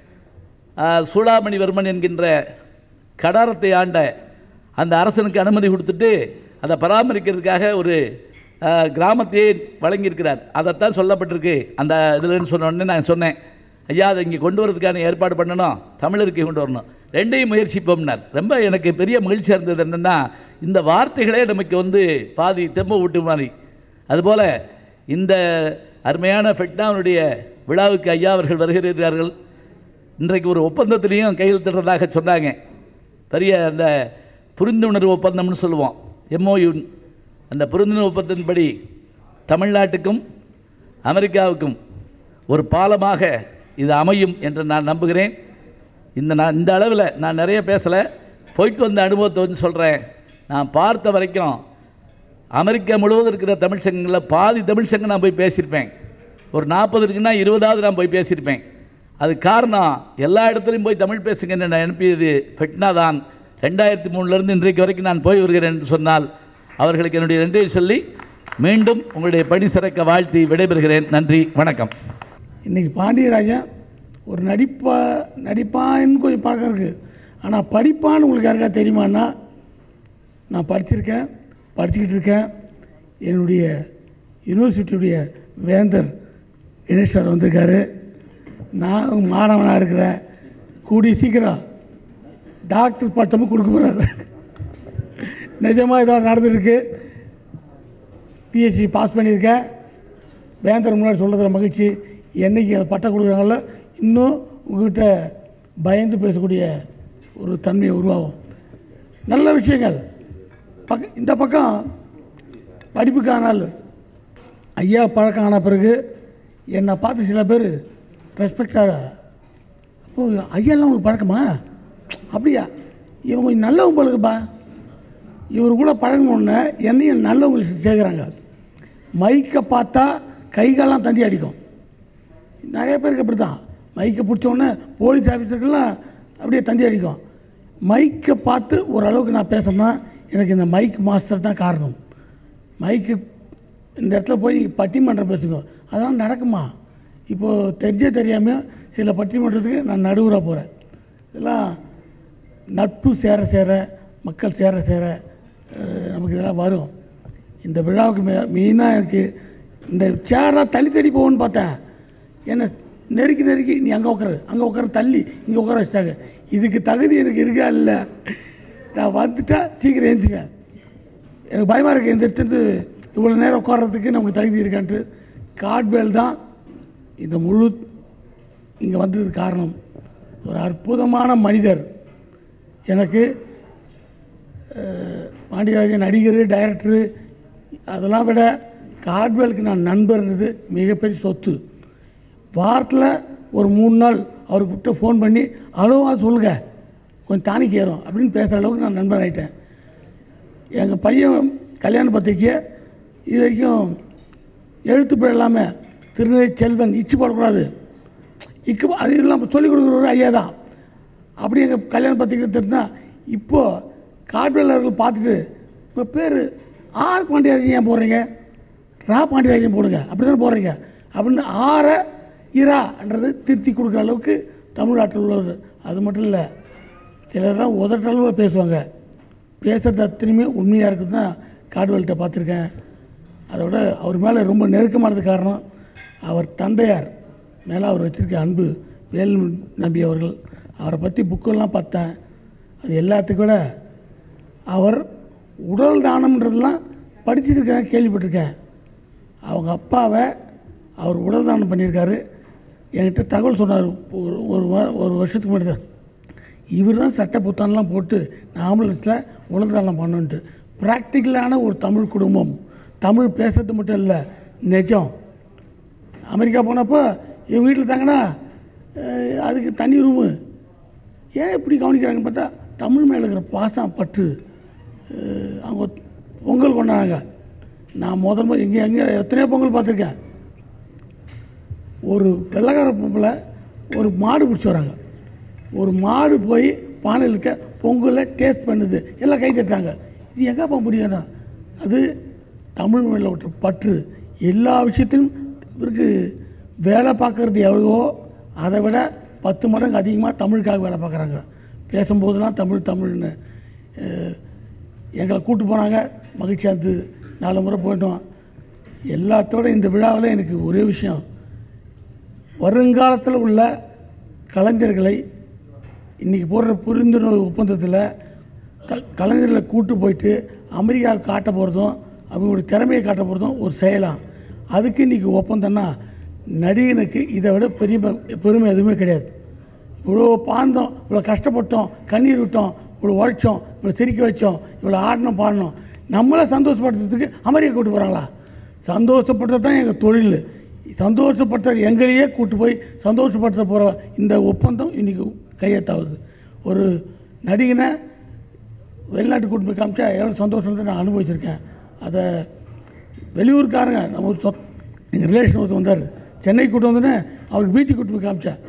ஆ, சூடாமணிவர்மன் என்கின்ற கடாரத்தை ஆண்ட அந்த அரசனுக்கு அனுமதி கொடுத்துட்டு அதை பராமரிக்கிறதுக்காக ஒரு ஆ, கிராமத்தையே வழங்கியிருக்கிறார் அதைத்தான் சொல்லப்பட்டிருக்கு அந்த இதுலன்னு சொன்ன உடனே நான் சொன்னேன் ஐயா அதை இங்கே கொண்டு வரதுக்கான ஏற்பாடு பண்ணணும் தமிழருக்கு கொண்டு வரணும் ரெண்டையும் முயற்சிப்போம்னார் ரொம்ப எனக்கு பெரிய மகிழ்ச்சியாக இருந்தது என்னென்னா இந்த வார்த்தைகளே நமக்கு வந்து பாதி தெம்ப ஊட்டு மாதிரி அதுபோல் இந்த அருமையான ஃபெட்னாவுடைய விழாவுக்கு ஐயா அவர்கள் வருகிறார்கள் இன்றைக்கு ஒரு ஒப்பந்தத்திலையும் கையெழுத்திடுறதாக சொன்னாங்க பெரிய அந்த புரிந்துணர்வு ஒப்பந்தம்னு சொல்லுவோம் எம்ஓயு அந்த புரிந்துணர்வு ஒப்பந்தத்தின்படி தமிழ்நாட்டுக்கும் அமெரிக்காவுக்கும் ஒரு பாலமாக இது அமையும் என்று நான் நம்புகிறேன் இந்த நான் இந்த அளவில் நான் நிறைய பேசலை போயிட்டு வந்த அனுபவத்தை வந்து சொல்கிறேன் நான் பார்த்த வரைக்கும் அமெரிக்கா முழுவதும் இருக்கிற தமிழ் சங்கங்களில் பாதி தமிழ் சங்கம் நான் போய் பேசியிருப்பேன் ஒரு நாற்பது இருக்குன்னா இருபதாவது நான் போய் பேசியிருப்பேன் அது காரணம் எல்லா இடத்துலையும் போய் தமிழ் பேசுங்கன்னு நான் அனுப்பியது ஃபெட்னா தான் ரெண்டாயிரத்தி மூணுலேருந்து இன்றைக்கு வரைக்கும் நான் போய் வருகிறேன் என்று சொன்னால் அவர்களுக்கு என்னுடைய நன்றியை சொல்லி மீண்டும் உங்களுடைய பணி சிறக்க வாழ்த்தி விடைபெறுகிறேன் நன்றி வணக்கம் இன்றைக்கி பாண்டியராஜன் ஒரு நடிப்பா நடிப்பான்னு கொஞ்சம் பழக்கம் இருக்குது ஆனால் படிப்பான்னு உங்களுக்கு யாருக்கா தெரியுமான்னா நான் படிச்சிருக்கேன் படிச்சுக்கிட்டு இருக்கேன் என்னுடைய யூனிவர்சிட்டியுடைய வேந்தர் கணேஷ் சார் வந்திருக்காரு நான் மாணவனாக இருக்கிறேன் கூடிய சீக்கிரம் டாக்டர் பட்டமும் கொடுக்க போகிறாரு நிஜமாக இதாக நடந்துருக்கு பிஎஸ்சி பாஸ் பண்ணியிருக்கேன் வேந்தர் முன்னாடி சொல்கிறதுல மகிழ்ச்சி என்னைக்கு அது பட்டம் கொடுக்குறாங்களோ இன்னும் உங்ககிட்ட பயந்து பேசக்கூடிய ஒரு தன்மையை உருவாகும் நல்ல விஷயங்கள் பக்க இந்த பக்கம் படிப்புக்கானால் ஐயா பழக்கம் ஆன பிறகு என்னை பார்த்து சில பேர் ரெஸ்பெக்டாக அப்போ ஐயாலாம் உங்களுக்கு பழக்கமா அப்படியா இவங்க கொஞ்சம் நல்லவங்க பழகுப்பா இவர் கூட பழகணுன்னு என்னையும் நல்லவங்களுக்கு சேர்க்குறாங்க மைக்கை பார்த்தா கைகாலாம் தண்டி அடிக்கும் நிறைய பேருக்கு அப்படி தான் மைக்கை பிடிச்சோடனே போலீஸ் ஆஃபீஸருக்கெல்லாம் அப்படியே தந்தி அடிக்கும் மைக்கை பார்த்து ஓரளவுக்கு நான் பேசணும்னா எனக்கு இந்த மைக் மாஸ்டர் தான் காரணம் மைக்கு இந்த இடத்துல போய் நீங்கள் பட்டிமன்றம் பேசுங்க அதெல்லாம் நடக்குமா இப்போது தெரிஞ்சே தெரியாமல் சில பட்டிமன்றத்துக்கு நான் நடுவராக போகிறேன் இதெல்லாம் நட்பு சேர சேர மக்கள் சேர சேர அஹ், நமக்கு இதெல்லாம் வரும் இந்த விழாவுக்கு மெ மெயினாக எனக்கு இந்த சேரெலாம் தள்ளி தள்ளி போகணும்னு பார்த்தேன் என்ன நெருக்கி நெருக்கி நீ அங்கே உட்காரு அங்கே உட்கார தள்ளி இங்கே உட்கார வச்சிட்டாங்க இதுக்கு தகுதி எனக்கு இருக்கா இல்லை நான் வந்துட்டா சீக்கிரம் எழுந்திரிக்கேன் எனக்கு பயமாக இருக்குது இந்த இடத்துல இவ்வளோ நேரம் உட்கார்றதுக்கு நமக்கு தகுதி இருக்கான்ட்டு காட்வேல் தான் இந்த முழு இங்கே வந்ததுக்கு காரணம் ஒரு அற்புதமான மனிதர் எனக்கு அஹ், பாண்டியராஜன் நடிகர் டைரக்டரு அதெல்லாம் விட காட்வேலுக்கு நான் நண்பர்ன்றது மிகப்பெரிய சொத்து வாரத்தில் ஒரு மூணு நாள் அவருக்கு விட்டு ஃபோன் பண்ணி அலோவா சொல்லுங்கள் கொஞ்சம் டானிக் ஏறும் அப்படின்னு பேசுகிற அளவுக்கு நான் நண்பர் ஆகிட்டேன் எங்கள் பையன் கல்யாண பத்திரிக்கை இது வரைக்கும் எழுத்துப்பிழை இல்லாமல் திருநெல்வேலி செல்வன் இச்சு போடக்கூடாது இக்கு அது இல்லாமல் சொல்லிக் கொடுக்குற ஐயா தான் அப்படி எங்கள் கல்யாண பத்திரிக்கை தெரிஞ்சா இப்போது கார்டுவெல்லர்கள் பார்த்துட்டு இப்போ பேர் ஆர் பாண்டியராஜன் ஏன் போடுறீங்க ரா பாண்டியராஜன் போடுங்க அப்படி தானே போடுறீங்க அப்படின்னு ஆற இரான்றது திருத்தி கொடுக்குற அளவுக்கு தமிழ்நாட்டில் உள்ளவர் அது மட்டும் இல்லை சிலர்லாம் உதட்டளவில் பேசுவாங்க பேசுறது அத்தனையுமே உண்மையாக இருக்குது தான் கார்டுவெல்கிட்ட பார்த்துருக்கேன் அதோட அவர் மேலே ரொம்ப நெருக்கமானது காரணம் அவர் தந்தையார் மேலே அவர் வச்சிருக்க அன்பு வேல் நம்பி அவர்கள் அவரை பற்றி புக்கெல்லாம் பார்த்தேன் அது எல்லாத்துக்கும் விட அவர் உடல் தானம்ன்றதெல்லாம் படிச்சிருக்கேன் கேள்விப்பட்டிருக்கேன் அவங்க அப்பாவை அவர் உடல் தானம் பண்ணியிருக்காரு என்கிட்ட தகவல் சொன்னார் ஒரு ஒரு வா- ஒரு வருஷத்துக்கு முன்னாடி தான் இவர் தான் சட்ட புத்தகம்லாம் போட்டு ஆம்புலன்ஸில் உடல் தானம் பண்ணுன்ட்டு ப்ராக்டிக்கலான ஒரு தமிழ் குடும்பம் தமிழ் பேசுறது மட்டும் இல்லை நிஜம் அமெரிக்கா போனப்போ என் வீட்டில் தாங்கன்னா அஹ், அதுக்கு தனி ரூமு ஏன் இப்படி கவனிக்கிறாங்கன்னு பார்த்தா தமிழ் மேலே இருக்கிற பாசம் பற்று அஹ், அவங்க பொங்கல் கொண்டாடுறாங்க நான் முதல் முறை எங்கே எங்கே எத்தனையோ பொங்கல் பார்த்துருக்கேன் ஒரு வெள்ளக்கார பொம்பளை ஒரு மாடு பிடிச்சி வராங்க ஒரு மாடு போய் பானையில் இருக்க பொங்கலை டேஸ்ட் பண்ணுது எல்லாம் கை தட்டுறாங்க இது எங்கேப்பா முடியும் அது தமிழ் மொழியில் விட்ட பற்று எல்லா விஷயத்திலும் இவருக்கு வேலை பார்க்குறது எவ்வளவோ அதை விட பத்து மடங்கு அதிகமாக தமிழுக்காக வேலை பார்க்குறாங்க பேசும்போதெல்லாம் தமிழ் தமிழ்னு அஹ், எங்களை கூட்டு போனாங்க மகிழ்ச்சியாக இருந்தது நாலு முறை போயிட்டோம் எல்லாத்தோட இந்த விழாவில் எனக்கு ஒரே விஷயம் வருங்காலத்தில் உள்ள கலைஞர்களை இன்றைக்கி போடுற புரிந்துணர்வு ஒப்பந்தத்தில் க கலைஞர்களை கூட்டு போயிட்டு அமெரிக்காவுக்கு காட்ட போகிறதும் அவங்களுடைய திறமையை காட்ட போகிறதும் ஒரு செயலாம் அதுக்கு இன்றைக்கி ஒப்பந்தம்னா நடிகனுக்கு இதை விட பெரிய பெ- பெருமை எதுவுமே கிடையாது இவ்வளோ பாந்தோம் இவ்வளோ கஷ்டப்பட்டோம் கண்ணீர் விட்டோம் இவ்வளோ உழைச்சோம் இவ்வளோ சிரிக்க வச்சோம் இவ்வளோ ஆடணும் பாடணும் நம்மளை சந்தோஷப்படுத்துறதுக்கு அமெரிக்கா கூட்டு போகிறாங்களா சந்தோஷப்படுறது தான் எங்கள் தொழில் சந்தோஷப்படுத்த எங்களையே கூட்டு போய் சந்தோஷப்படுத்த போகிற இந்த ஒப்பந்தம் இன்றைக்கி கையெழுத்தாவது ஒரு நடிகனை வெளிநாட்டுக்கு கூட்டு போய் காமிச்சா எவ்வளோ சந்தோஷத்தை நான் அனுபவிச்சிருக்கேன் அதை வெளியூர்காரங்க நம்ம ஒரு சொத் எங்கள் ரிலேஷன் ஒருத்தர் வந்தார் சென்னை கூட்டு வந்தோடனே அவருக்கு பீச்சுக்கு கூட்டு போய் காமிச்சேன்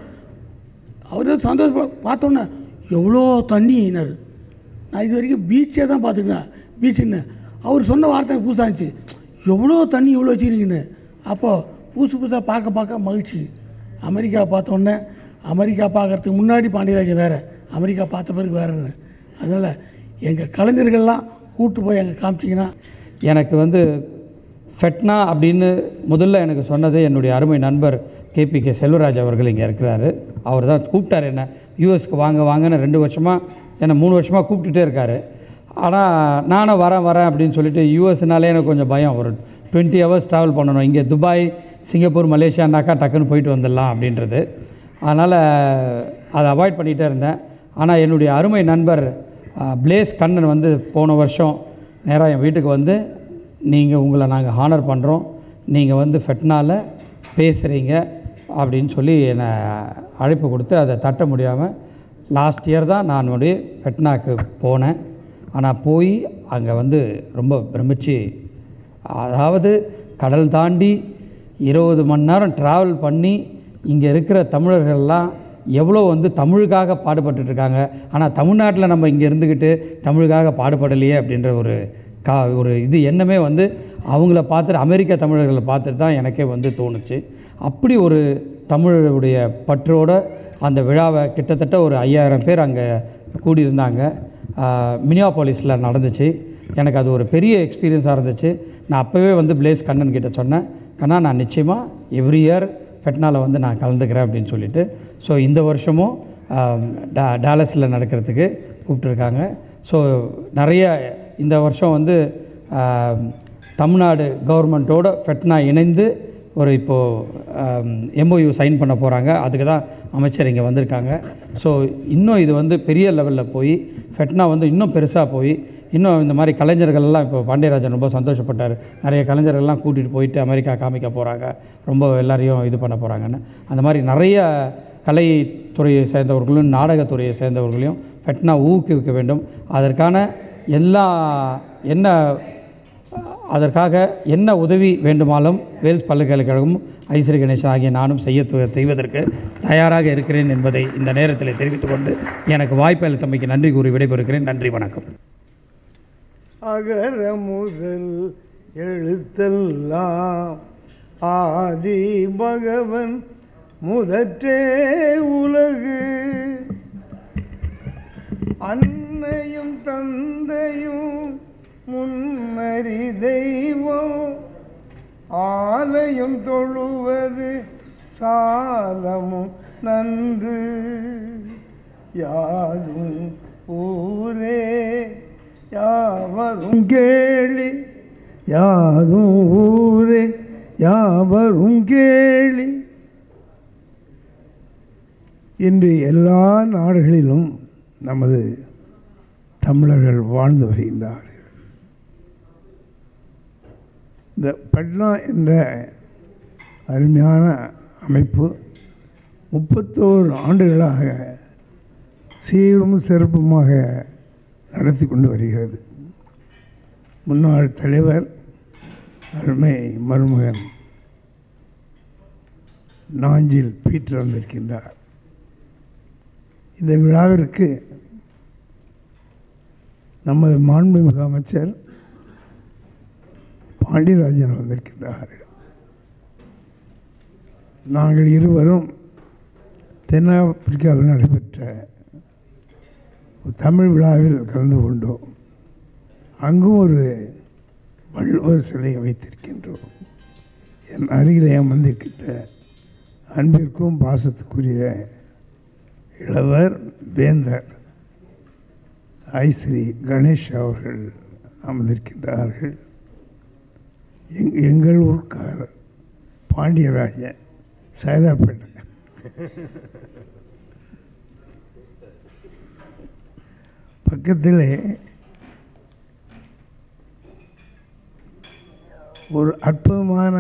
அவர் சந்தோஷம் பார்த்தோன்னே எவ்வளோ தண்ணினார் நான் இது வரைக்கும் பீச்சே தான் பார்த்துருக்கேன் பீச்சுன்னு அவர் சொன்ன வார்த்தை எனக்கு புதுசாக இருந்துச்சு எவ்வளோ தண்ணி இவ்வளோ வச்சுருக்கீங்கன்னு அப்போது புதுசு புதுசாக பார்க்க பார்க்க மகிழ்ச்சி அமெரிக்கா பார்த்தோன்னே அமெரிக்கா பார்க்கறதுக்கு முன்னாடி பாண்டியராஜன் வேறு அமெரிக்கா பார்த்த பிறகு வேறுன்னு அதனால் எங்கள் கலைஞர்கள்லாம் கூட்டு போய் அங்கே காமிச்சிங்கன்னா எனக்கு வந்து ஃபெட்னா அப்படின்னு முதல்ல எனக்கு சொன்னது என்னுடைய அருமை நண்பர் கேபி கே செல்வராஜ் அவர்கள் இங்கே இருக்கிறாரு அவர் தான் கூப்பிட்டார் என்ன யூஎஸ்க்கு வாங்க வாங்கன்னு ரெண்டு வருஷமாக என்னை மூணு வருஷமாக கூப்பிட்டுட்டே இருக்காரு ஆனால் நானும் வரேன் வரேன் அப்படின்னு சொல்லிட்டு யூஎஸ்னாலே எனக்கு கொஞ்சம் பயம் ஒரு டுவெண்ட்டி ஹவர்ஸ் ட்ராவல் பண்ணணும் இங்கே துபாய் சிங்கப்பூர் மலேசியானாக்கா டக்குன்னு போயிட்டு வந்துடலாம் அப்படின்றது அதனால் அதை அவாய்ட் பண்ணிகிட்டே இருந்தேன் ஆனால் என்னுடைய அருமை நண்பர் அஹ், பிளேஸ் கண்ணன் வந்து போன வருஷம் நேராக என் வீட்டுக்கு வந்து நீங்கள் உங்களை நாங்கள் ஹானர் பண்ணுறோம் நீங்கள் வந்து ஃபெட்னால பேசுகிறீங்க அப்படின்னு சொல்லி என்னை அழைப்பு கொடுத்து அதை தட்ட முடியாமல் லாஸ்ட் இயர் தான் நான் வந்து ஃபெட்னாக்கு போனேன் ஆனால் போய் அங்கே வந்து ரொம்ப பிரமிச்சு அதாவது கடல் தாண்டி இருபது மணி நேரம் ட்ராவல் பண்ணி இங்கே இருக்கிற தமிழர்கள்லாம் எவ்வளோ வந்து தமிழுக்காக பாடுபட்டுட்டு இருக்காங்க ஆனால் தமிழ்நாட்டில் நம்ம இங்கே இருந்துக்கிட்டு தமிழுக்காக பாடுபடலையே அப்படின்ற ஒரு கா ஒரு இது எண்ணமே வந்து அவங்கள பார்த்துட்டு அமெரிக்க தமிழர்களை பார்த்துட்டு தான் எனக்கே வந்து தோணுச்சு அப்படி ஒரு தமிழுடைய பற்றோட அந்த விழாவை கிட்டத்தட்ட ஒரு ஐயாயிரம் பேர் அங்கே கூடியிருந்தாங்க மினியாபாலிஸில் நடந்துச்சு எனக்கு அது ஒரு பெரிய எக்ஸ்பீரியன்ஸாக இருந்துச்சு நான் அப்போவே வந்து பிளேஸ் கண்ணன் கிட்ட சொன்னேன் கண்ணா நான் நிச்சயமாக எவ்ரி இயர் ஃபெட்னாவில் வந்து நான் கலந்துக்கிறேன் அப்படின்னு சொல்லிட்டு ஸோ இந்த வருஷமும் ஆம், டா டாலஸில் நடக்கிறதுக்கு கூப்பிட்டுருக்காங்க ஸோ நிறைய இந்த வருஷம் வந்து ஆம், தமிழ்நாடு கவர்மெண்ட்டோட ஃபெட்னா இணைந்து ஒரு இப்போது எம்ஓயு சைன் பண்ண போகிறாங்க அதுக்கு தான் அமைச்சர் இங்கே வந்திருக்காங்க ஸோ இன்னும் இது வந்து பெரிய லெவலில் போய் ஃபெட்னா வந்து இன்னும் பெருசாக போய் இன்னும் இந்த மாதிரி கலைஞர்கள் எல்லாம் இப்போ பாண்டியராஜன் ரொம்ப சந்தோஷப்பட்டார் நிறைய கலைஞர்கள்லாம் கூட்டிகிட்டு போயிட்டு அமெரிக்கா காமிக்க போகிறாங்க ரொம்ப எல்லாரையும் இது பண்ண போகிறாங்கன்னு அந்த மாதிரி நிறைய கலைத்துறையை சேர்ந்தவர்களும் நாடகத்துறையை சேர்ந்தவர்களையும் ஃபெட்னா ஊக்குவிக்க வேண்டும் அதற்கான எல்லா என்ன அதற்காக என்ன உதவி வேண்டுமானாலும் வேல்ஸ் பல்கலைக்கழகமும் ஐஸ்வரி கணேசன் ஆகிய நானும் செய்ய செய்வதற்கு தயாராக இருக்கிறேன் என்பதை இந்த நேரத்தில் தெரிவித்துக் கொண்டு எனக்கு வாய்ப்பு அளித்தமைக்கு நன்றி கூறி விடைபெறுகிறேன் நன்றி வணக்கம் அகர முதல் எழுத்தெல்லாம் ஆதி பகவன் முதற்றே உலகு அன்னையும் தந்தையும் முன்னறி தெய்வம் ஆலயம் தொழுவது சாலமும் நன்று யாதும் ஊரே யாவரும் கேளி யாதும் ஊரே யாவரும் கேளி இன்று எல்லா நாடுகளிலும் நமது தமிழர்கள் வாழ்ந்து வருகின்றார்கள் இந்த பட்னா என்ற அருமையான அமைப்பு முப்பத்தோரு ஆண்டுகளாக சீரும் சிறப்புமாக நடத்தி கொண்டு வருகிறது முன்னாள் தலைவர் அருமை மருமகன் நாஞ்சில் பீட்டர் வந்திருக்கின்றார் இந்த விழாவிற்கு நமது மாண்புமிகு அமைச்சர் பாண்டியராஜன் வந்திருக்கின்றார் நாங்கள் இருவரும் தென்னாப்பிரிக்காவில் நடைபெற்ற ஒரு தமிழ் விழாவில் கலந்து கொண்டோம் அங்கும் ஒரு வள்ளுவர் சிலையை வைத்திருக்கின்றோம் என் அருகிலே அமர்ந்திருக்கின்ற அன்பிற்கும் பாசத்துக்குரிய இளவர் வேந்தர் ஐஸ்ரீ கணேஷ் அவர்கள் அமர்ந்திருக்கின்றார்கள் எங் எங்கள் ஊர்க்காரர் பாண்டியராஜன் சைதாப்பேட்டை பக்கத்திலே ஒரு அற்புதமான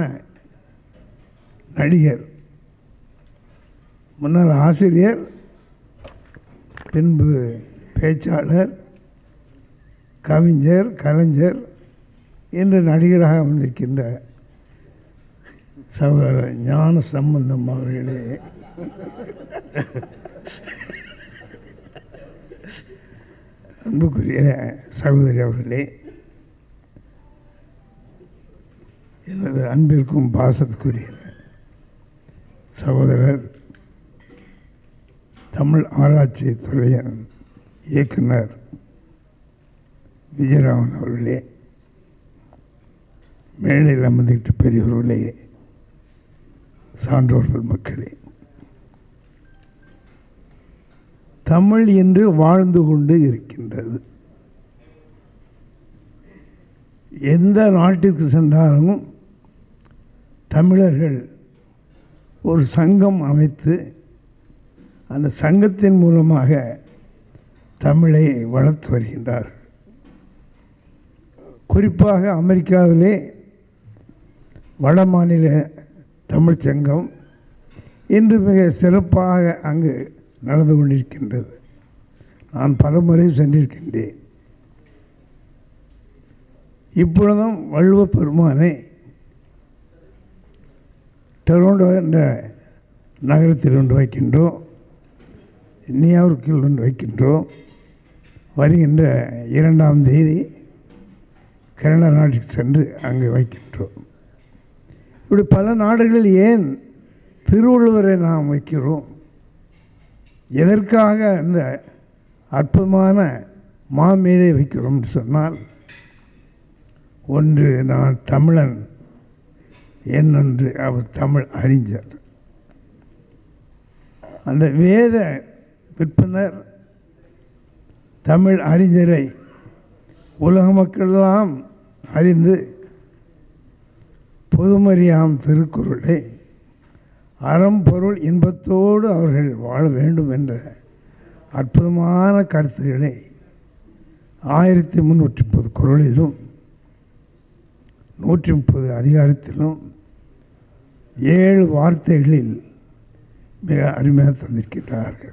நடிகர் முன்னால் ஆசிரியர் பின்பு பேச்சாளர் கவிஞர் கலைஞர் என்று நடிகராக வந்திருக்கின்ற சகோதரர் ஞான சம்பந்தம் அவர்களே அன்புக்குரிய சகோதரி அவர்களே எனது அன்பிற்கும் பாசத்துக்குரிய சகோதரர் தமிழ் ஆராய்ச்சி துறையின் இயக்குனர் விஜயராமன் அவர்களே மேடையில் அமர்ந்துக்கிட்ட பெரியவர்களே சான்றோர்கள் மக்களே தமிழ் என்று வாழ்ந்து கொண்டு இருக்கின்றது எந்த நாட்டிற்கு சென்றாலும் தமிழர்கள் ஒரு சங்கம் அமைத்து அந்த சங்கத்தின் மூலமாக தமிழை வளர்த்து வருகின்றார்கள் குறிப்பாக அமெரிக்காவிலே வட மாநில தமிழ்ச் சங்கம் இன்று மிக சிறப்பாக அங்கு நடந்து கொண்டிருக்கின்றது நான் பலமுறை சென்றிருக்கின்றேன் இப்பொழுதும் வள்ளுவ பெருமானை டொரண்டோ என்ற நகரத்தில் ஒன்று வைக்கின்றோம் நியூயார்க்கில் ஒன்று வைக்கின்றோம் வருகின்ற இரண்டாம் தேதி கனடா நாட்டுக்கு சென்று அங்கே வைக்கின்றோம் இப்படி பல நாடுகளில் ஏன் திருவள்ளுவரை நாம் வைக்கிறோம் எதற்காக அந்த அற்புதமான மாமேதை வைக்கிறோம் சொன்னால் ஒன்று நான் தமிழன் என்னொன்று அவர் தமிழ் அறிஞர் அந்த வேத விற்பனர் தமிழ் அறிஞரை உலக மக்களெல்லாம் அறிந்து பொதுமறியாம் திருக்குறளை அறம் பொருள் இன்பத்தோடு அவர்கள் வாழ வேண்டும் என்ற அற்புதமான கருத்துக்களை ஆயிரத்தி முந்நூற்றி முப்பது குரலிலும் நூற்றி முப்பது அதிகாரத்திலும் ஏழு வார்த்தைகளில் மிக அருமையாக தந்திருக்கிறார்கள்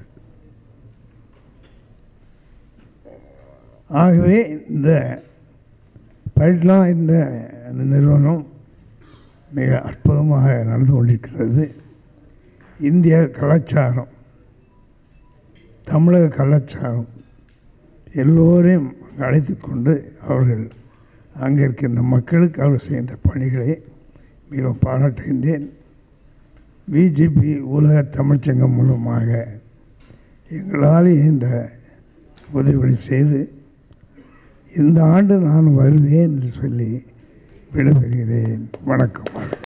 ஆகவே இந்த பைட்லா என்ற அந்த நிறுவனம் மிக அற்புதமாக நடந்து கொண்டிருக்கிறது இந்திய கலாச்சாரம் தமிழக கலாச்சாரம் எல்லோரையும் அழைத்து கொண்டு அவர்கள் அங்கே இருக்கின்ற மக்களுக்கு அவர் செய்கின்ற பணிகளை மிக பாராட்டுகின்றேன் பிஜேபி உலக தமிழ்ச்சங்கம் மூலமாக எங்களால் இந்த உதவிகளை செய்து இந்த ஆண்டு நான் வருவேன் என்று சொல்லி விடைபெறுகிறேன் வணக்கம்